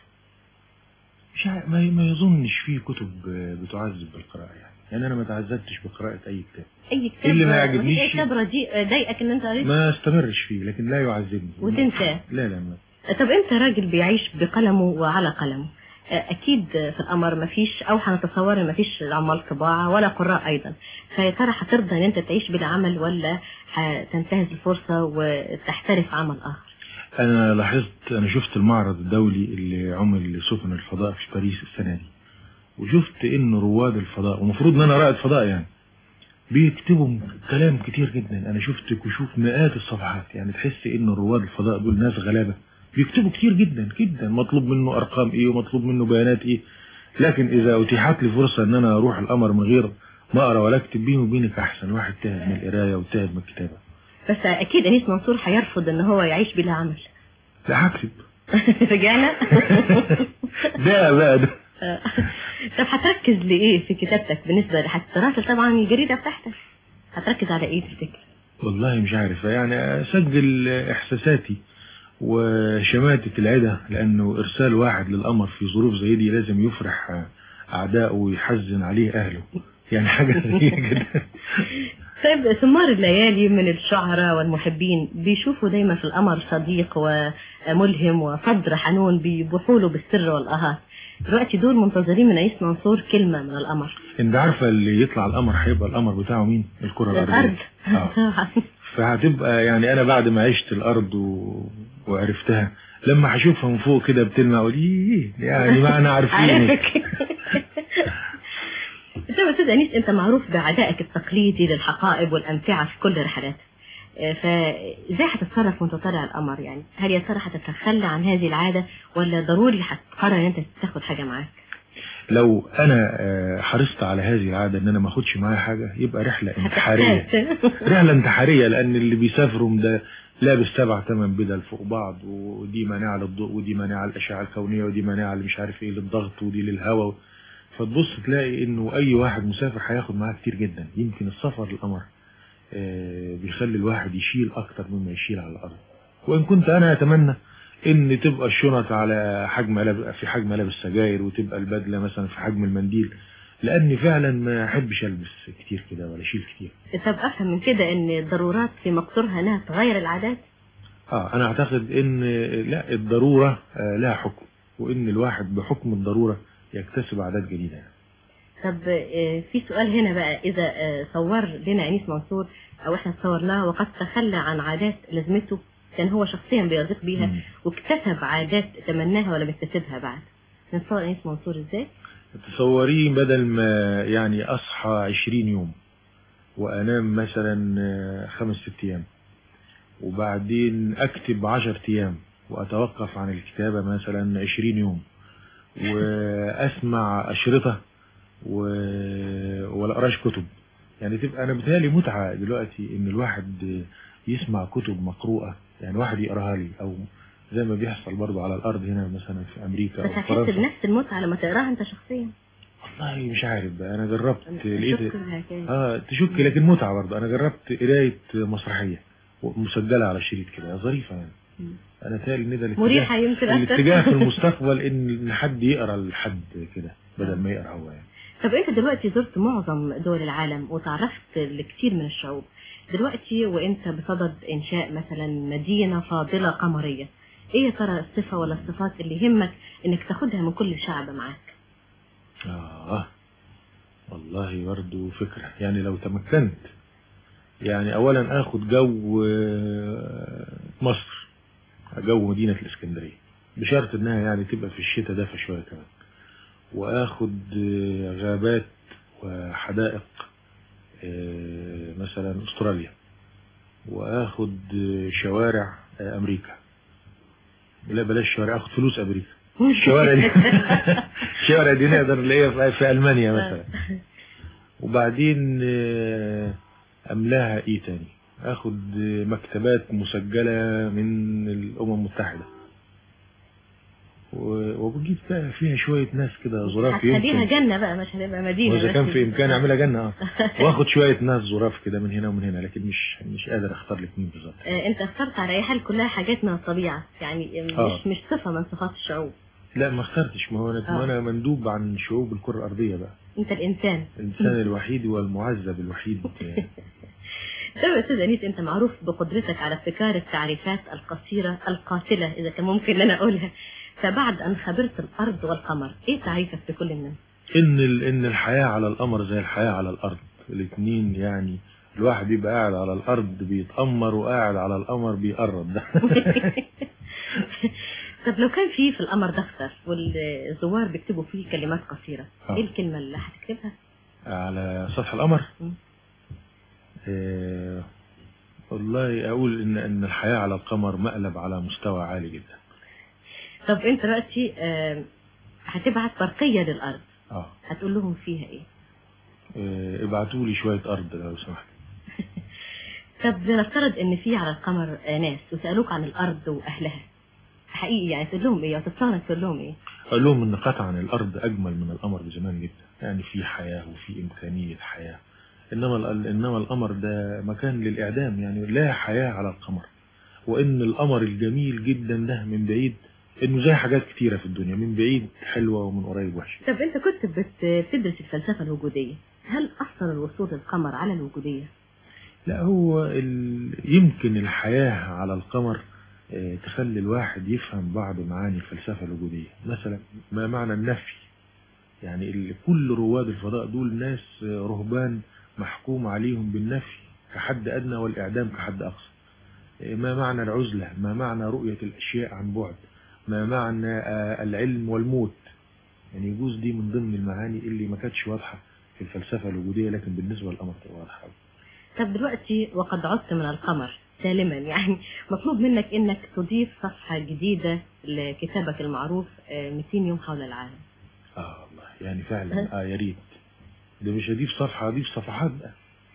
مش عارف- ما ما يظنش فيه كتب آه، بتعذب بالقراءة يعني يعني انا ما تعذبتش بقراءة اي كتاب اي كتاب اللي ما مفيش يعجبنيش اي كتاب رديء ضايقك ان انت قريته ما استمرش فيه لكن لا يعذبني وتنساه لا لا ما طب انت راجل بيعيش بقلمه وعلى قلمه آه، اكيد في القمر مفيش او هنتصور ان مفيش عمال طباعة ولا قراء ايضا فيا ترى هترضى ان انت تعيش بلا عمل ولا هتنتهز الفرصة وتحترف عمل اخر انا لاحظت انا شفت المعرض الدولي اللي عمل لسفن الفضاء في باريس السنة دي وشفت ان رواد الفضاء ومفروض ان انا رائد فضاء يعني بيكتبوا كلام كتير جدا انا شفت كشوف مئات الصفحات يعني تحس ان رواد الفضاء دول ناس غلابة بيكتبوا كتير جدا جدا مطلوب منه ارقام ايه ومطلوب منه بيانات ايه لكن اذا اتيحت لي فرصة ان انا اروح القمر من غير ما اقرا ولا اكتب بيني وبينك احسن واحد تاهب من القراية وتاهب من الكتابة بس اكيد انيس منصور هيرفض ان هو يعيش بلا عمل لا هكتب رجعنا ده بقى ده آه. طب هتركز لايه في كتابتك بالنسبة هتراسل طبعا الجريدة بتاعتك هتركز على ايه تفتكر والله مش عارف يعني اسجل احساساتي وشماتة العدة لانه ارسال واحد للقمر في ظروف زي دي لازم يفرح اعدائه ويحزن عليه اهله يعني حاجة غريبة جدا طيب ثمار الليالي من الشعراء والمحبين بيشوفوا دايما في القمر صديق وملهم وصدر حنون بيبوحوا له بالسر والآهات دلوقتي دول منتظرين من عيسى منصور كلمة من القمر انت عارفة اللي يطلع القمر هيبقى القمر بتاعه مين الكرة الارضية الأرض طبعا فهتبقى يعني انا بعد ما عشت الارض و... وعرفتها لما هشوفها من فوق كده بتلمع اقول ايه يعني ما انا عارفين عارفك طيب يا استاذ انيس انت معروف بعدائك التقليدي للحقائب والامتعه في كل رحلاتك آه، فازاي هتتصرف وانت طالع القمر يعني هل يا ترى هتتخلى عن هذه العاده ولا ضروري هتقرر ان انت تاخد حاجه معاك لو انا آه، حرصت على هذه العادة ان انا ما اخدش معايا حاجة يبقى رحلة انتحارية هتحتاج. رحلة انتحارية لان اللي بيسافروا ده لابس سبع ثمان بدل فوق بعض ودي مانعة للضوء ودي مانعة للأشعة الكونية ودي مانعة اللي مش عارف ايه للضغط ودي للهواء فتبص تلاقي انه اي واحد مسافر هياخد معاه كتير جدا يمكن السفر للقمر آه، بيخلي الواحد يشيل اكتر مما يشيل على الارض وان كنت انا اتمنى ان تبقى الشنط على حجم لاب- في حجم ملابس سجاير وتبقى البدله مثلا في حجم المنديل لاني فعلا ما احبش البس كتير كده ولا اشيل كتير طب افهم من كده ان الضرورات في مقصورها انها تغير العادات اه انا اعتقد ان لا الضروره آه، لها حكم وان الواحد بحكم الضروره يكتسب عادات جديده طب آه، في سؤال هنا بقى إذا آه، صور لنا أنيس منصور أو إحنا صورناه وقد تخلى عن عادات لازمته كان هو شخصيا بيرزق بيها مم. واكتسب عادات تمناها ولا بيكتسبها بعد نتصور أنيس منصور إزاي؟ تصوريه بدل ما يعني اصحى عشرين يوم وانام مثلا آه، خمس ست ايام وبعدين اكتب عشر ايام واتوقف عن الكتابة مثلا عشرين يوم واسمع اشرطة و... ولا اقراش كتب يعني تبقى انا بتهيألي متعة دلوقتي ان الواحد يسمع كتب مقروءة يعني واحد يقراها لي او زي ما بيحصل برضه على الارض هنا مثلا في امريكا بس او هتحس فرنسا بنفس المتعة لما تقراها أنت شخصيا والله مش عارف بقى انا جربت لقيت أشك الحكاية. اه تشك لكن متعة برضه انا جربت قراية مسرحية مسجلة على شريط كده ظريفة يعني مم. انا تالي ان ده الاتجاه مريحة يمكن أكتر. الاتجاه في المستقبل ان إن حد يقرا لحد كده بدل ما يقرا هو يعني طب أنت دلوقتي زرت معظم دول العالم وتعرفت لكثير من الشعوب دلوقتي وأنت بصدد إنشاء مثلا مدينة فاضلة قمرية إيه يا ترى الصفة ولا الصفات اللي يهمك إنك تاخدها من كل شعب معاك؟ اه والله برضه فكرة يعني لو تمكنت يعني اولا اخد جو آه، مصر جو مدينة الاسكندرية بشرط انها يعني تبقى في الشتاء دافى شوية كمان واخد آه، غابات وحدائق آه، مثلا استراليا واخد آه، شوارع آه، امريكا لا بلاش شوارع اخد فلوس امريكا الشوارع دي الشوارع دي نقدر نلاقيها في- في المانيا مثلا وبعدين آه، املاها ايه تاني اخد آه، مكتبات مسجلة من الامم المتحدة و- وبجيب بقى فيها شوية ناس كده ظراف هتخليها يمكن جنة بقى مش هتبقى مدينة واذا بس. كان في امكاني اعملها جنة اه واخد شوية ناس ظراف كده من هنا ومن هنا لكن مش مش قادر اختار لك مين بالظبط آه، انت اخترت على اي حال كلها حاجات من الطبيعة يعني مش آه. مش صفة من صفات الشعوب لا ما اخترتش ما هو انا ما آه. انا مندوب عن شعوب الكرة الارضية بقى انت الانسان الانسان الوحيد والمعذب الوحيد طيب يا استاذ انيس انت معروف بقدرتك على ابتكار التعريفات القصيره القاتله اذا كان ممكن ان انا اقولها فبعد ان خبرت الارض والقمر ايه تعريفك لكل منهم؟ ان ال- ان الحياه على القمر زي الحياه على الارض الاثنين يعني الواحد يبقى قاعد على الارض بيتامر وقاعد على القمر بيقرب ده طب لو كان في في القمر دفتر والزوار بيكتبوا فيه كلمات قصيره آه. ايه الكلمه اللي هتكتبها؟ على سطح القمر مم. آه والله اقول ان ان الحياه على القمر مقلب على مستوى عالي جدا طب انت دلوقتي آه، هتبعت برقيه للارض اه هتقول لهم فيها ايه؟ آه، ابعتوا لي شويه ارض لو سمحت طب لنفترض ان في على القمر آه، ناس وسالوك عن الارض واهلها حقيقي يعني تقول لهم ايه وتتصور تقول لهم ايه؟ اقول لهم ان قطعا الارض اجمل من القمر بزمان جدا يعني في حياه وفي امكانيه حياه انما ال- انما القمر ده مكان للاعدام يعني لا حياه على القمر وان القمر الجميل جدا ده من بعيد انه زي حاجات كتيره في الدنيا من بعيد حلوه ومن قريب وحشه طب انت كنت بت- بتدرس الفلسفه الوجوديه هل اثر الوصول للقمر على الوجوديه؟ لا هو ال... يمكن الحياه على القمر آه، تخلي الواحد يفهم بعض معاني الفلسفه الوجوديه مثلا ما معنى النفي يعني ال- كل رواد الفضاء دول ناس آه، رهبان محكوم عليهم بالنفي كحد أدنى والإعدام كحد أقصى آه، ما معنى العزلة ما معنى رؤية الأشياء عن بعد ما معنى آه، العلم والموت يعني يجوز دي من ضمن المعاني اللي ما كانتش واضحة في الفلسفة الوجودية لكن بالنسبة للقمر تبقى واضحة طب دلوقتي وقد عدت من القمر سالما يعني مطلوب منك انك تضيف صفحه جديده لكتابك المعروف آه، 200 يوم حول العالم اه والله يعني فعلا اه يا ريت ده مش هضيف صفحة هضيف صفحات بقى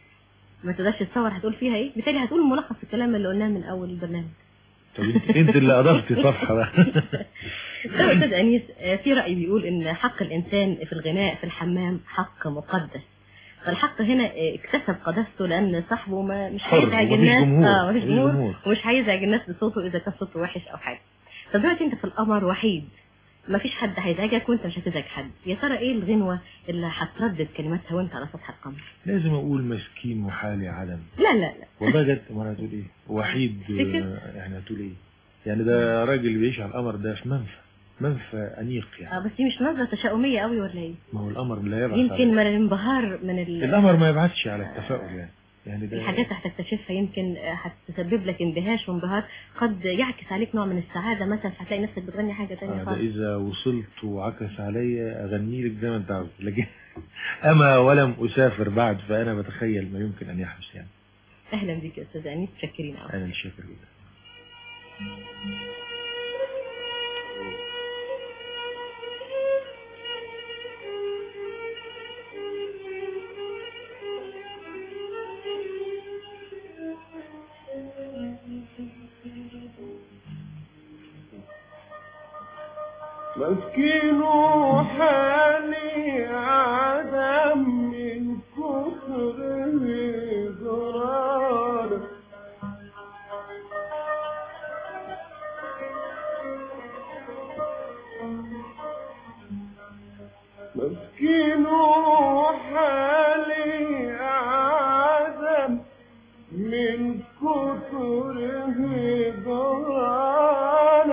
ما تقدرش تصور هتقول فيها ايه بالتالي هتقول ملخص الكلام اللي قلناه من اول البرنامج طب انت, انت اللي اضفتي صفحة بقى طب يا استاذ انيس آه، في راي بيقول ان حق الانسان في الغناء في الحمام حق مقدس فالحق هنا آه، اكتسب قداسته لان صاحبه ما مش حر، هيزعج ومفيش الناس جمهور، اه مفيش مفيش جمهور جمهور. ومش هيزعج الناس بصوته اذا كان صوته وحش او حاجه طب دلوقتي انت في القمر وحيد مفيش حد هيزعجك وانت مش هتزعج حد يا ترى ايه الغنوه اللي هتردد كلماتها وانت على سطح القمر لازم اقول مسكين وحالي عدم لا لا لا والله جد ما هتقول ايه وحيد تفتكر؟ آه، يعني هتقول ايه يعني ده راجل بيعيش على القمر ده في منفى منفى انيق يعني اه بس دي مش نظره تشاؤميه قوي ولا ايه ما هو القمر لا يبعث يمكن على من الانبهار من ال... القمر ما يبعثش على التفاؤل يعني يعني ده الحاجات اللي هتكتشفها يمكن هتسبب لك اندهاش وانبهار قد يعكس عليك نوع من السعادة مثلا هتلاقي نفسك بتغني حاجة تانية آه، ده خالص اذا وصلت وعكس عليا اغني لك زي ما انت عاوز لكن اما ولم اسافر بعد فانا بتخيل ما يمكن ان يحدث يعني اهلا بك يا استاذ انيس متشكرين قوي انا شاكر جدا مسكين حالي عدم من كثر هجران مسكين حالي عدم من كثر هجران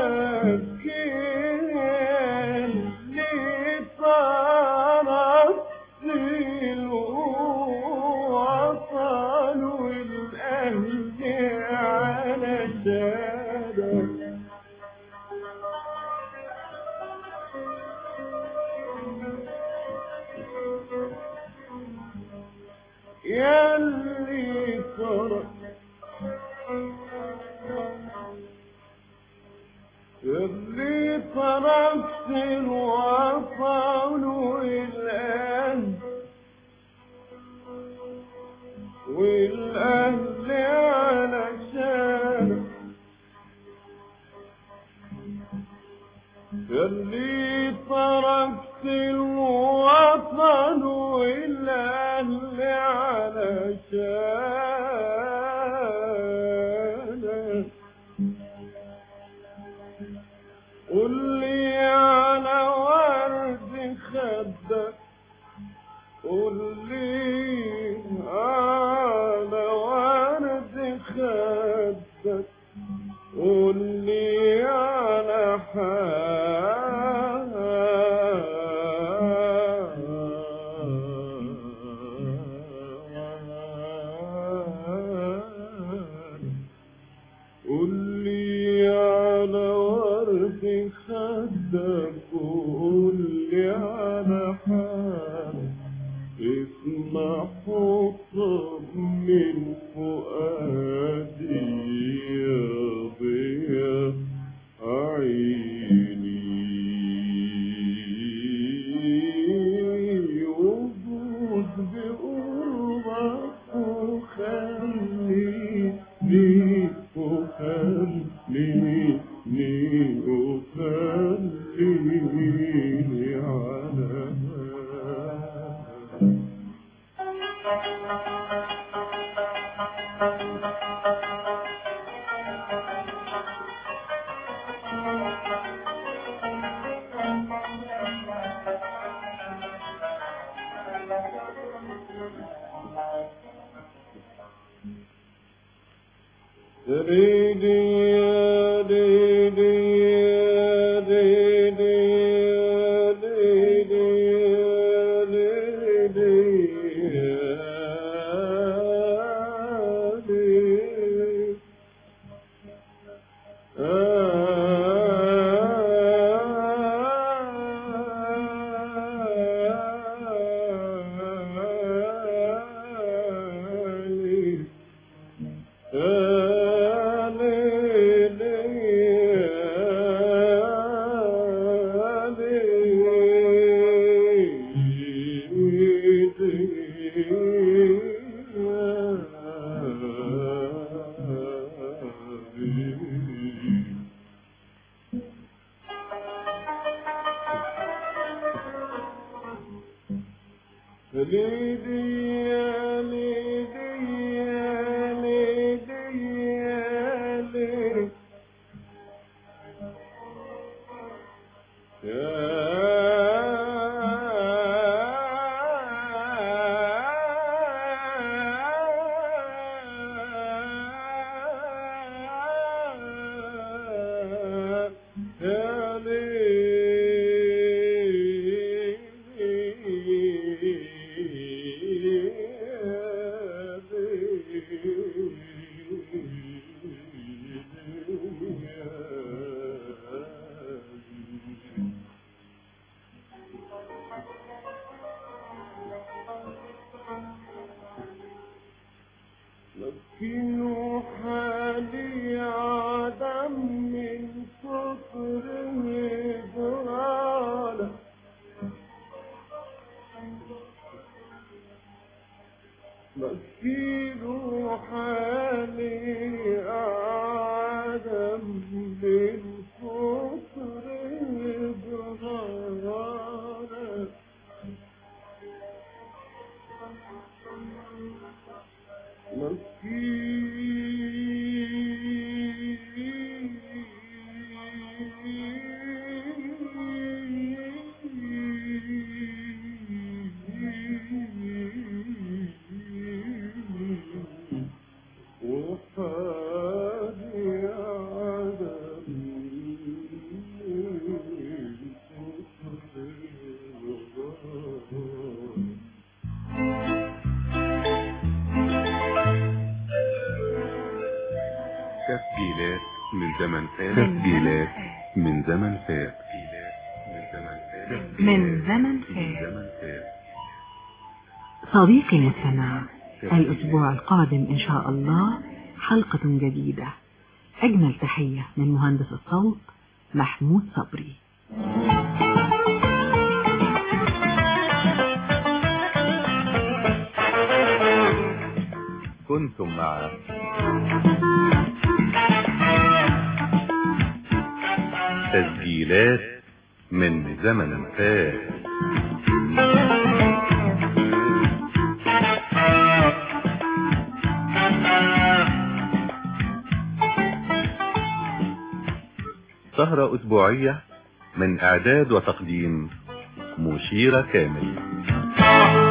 كان لي طرف الوطن والأهل على شادك يلي ترك يلي تركت الوطن والأهل والأهل علشانك يلي تركت الوطن والأهل علشانك قل لي على ورد خدك قل لي على ورد حال قول لي على ورد خدك وقول لي على حال اسمع خطب من فؤادي يا ضياء عيني وجود بقربك وخليني وخليني وخليني على Lady, lady, lady, lady, lady. Ali. Lady, lady, lady, لكن حالي عدم من كفر ضلالة لكن حالي عدم من كفر ضلالة وحالي عدم تسجيلات من زمن فات تسجيلات من زمن فات من زمن فات صديقي المستمع الأسبوع القادم إن شاء الله حلقة جديدة أجمل تحية من مهندس الصوت محمود صبري كنتم مع تسجيلات من زمن فات سهرة أسبوعية من إعداد وتقديم مشيرة كامل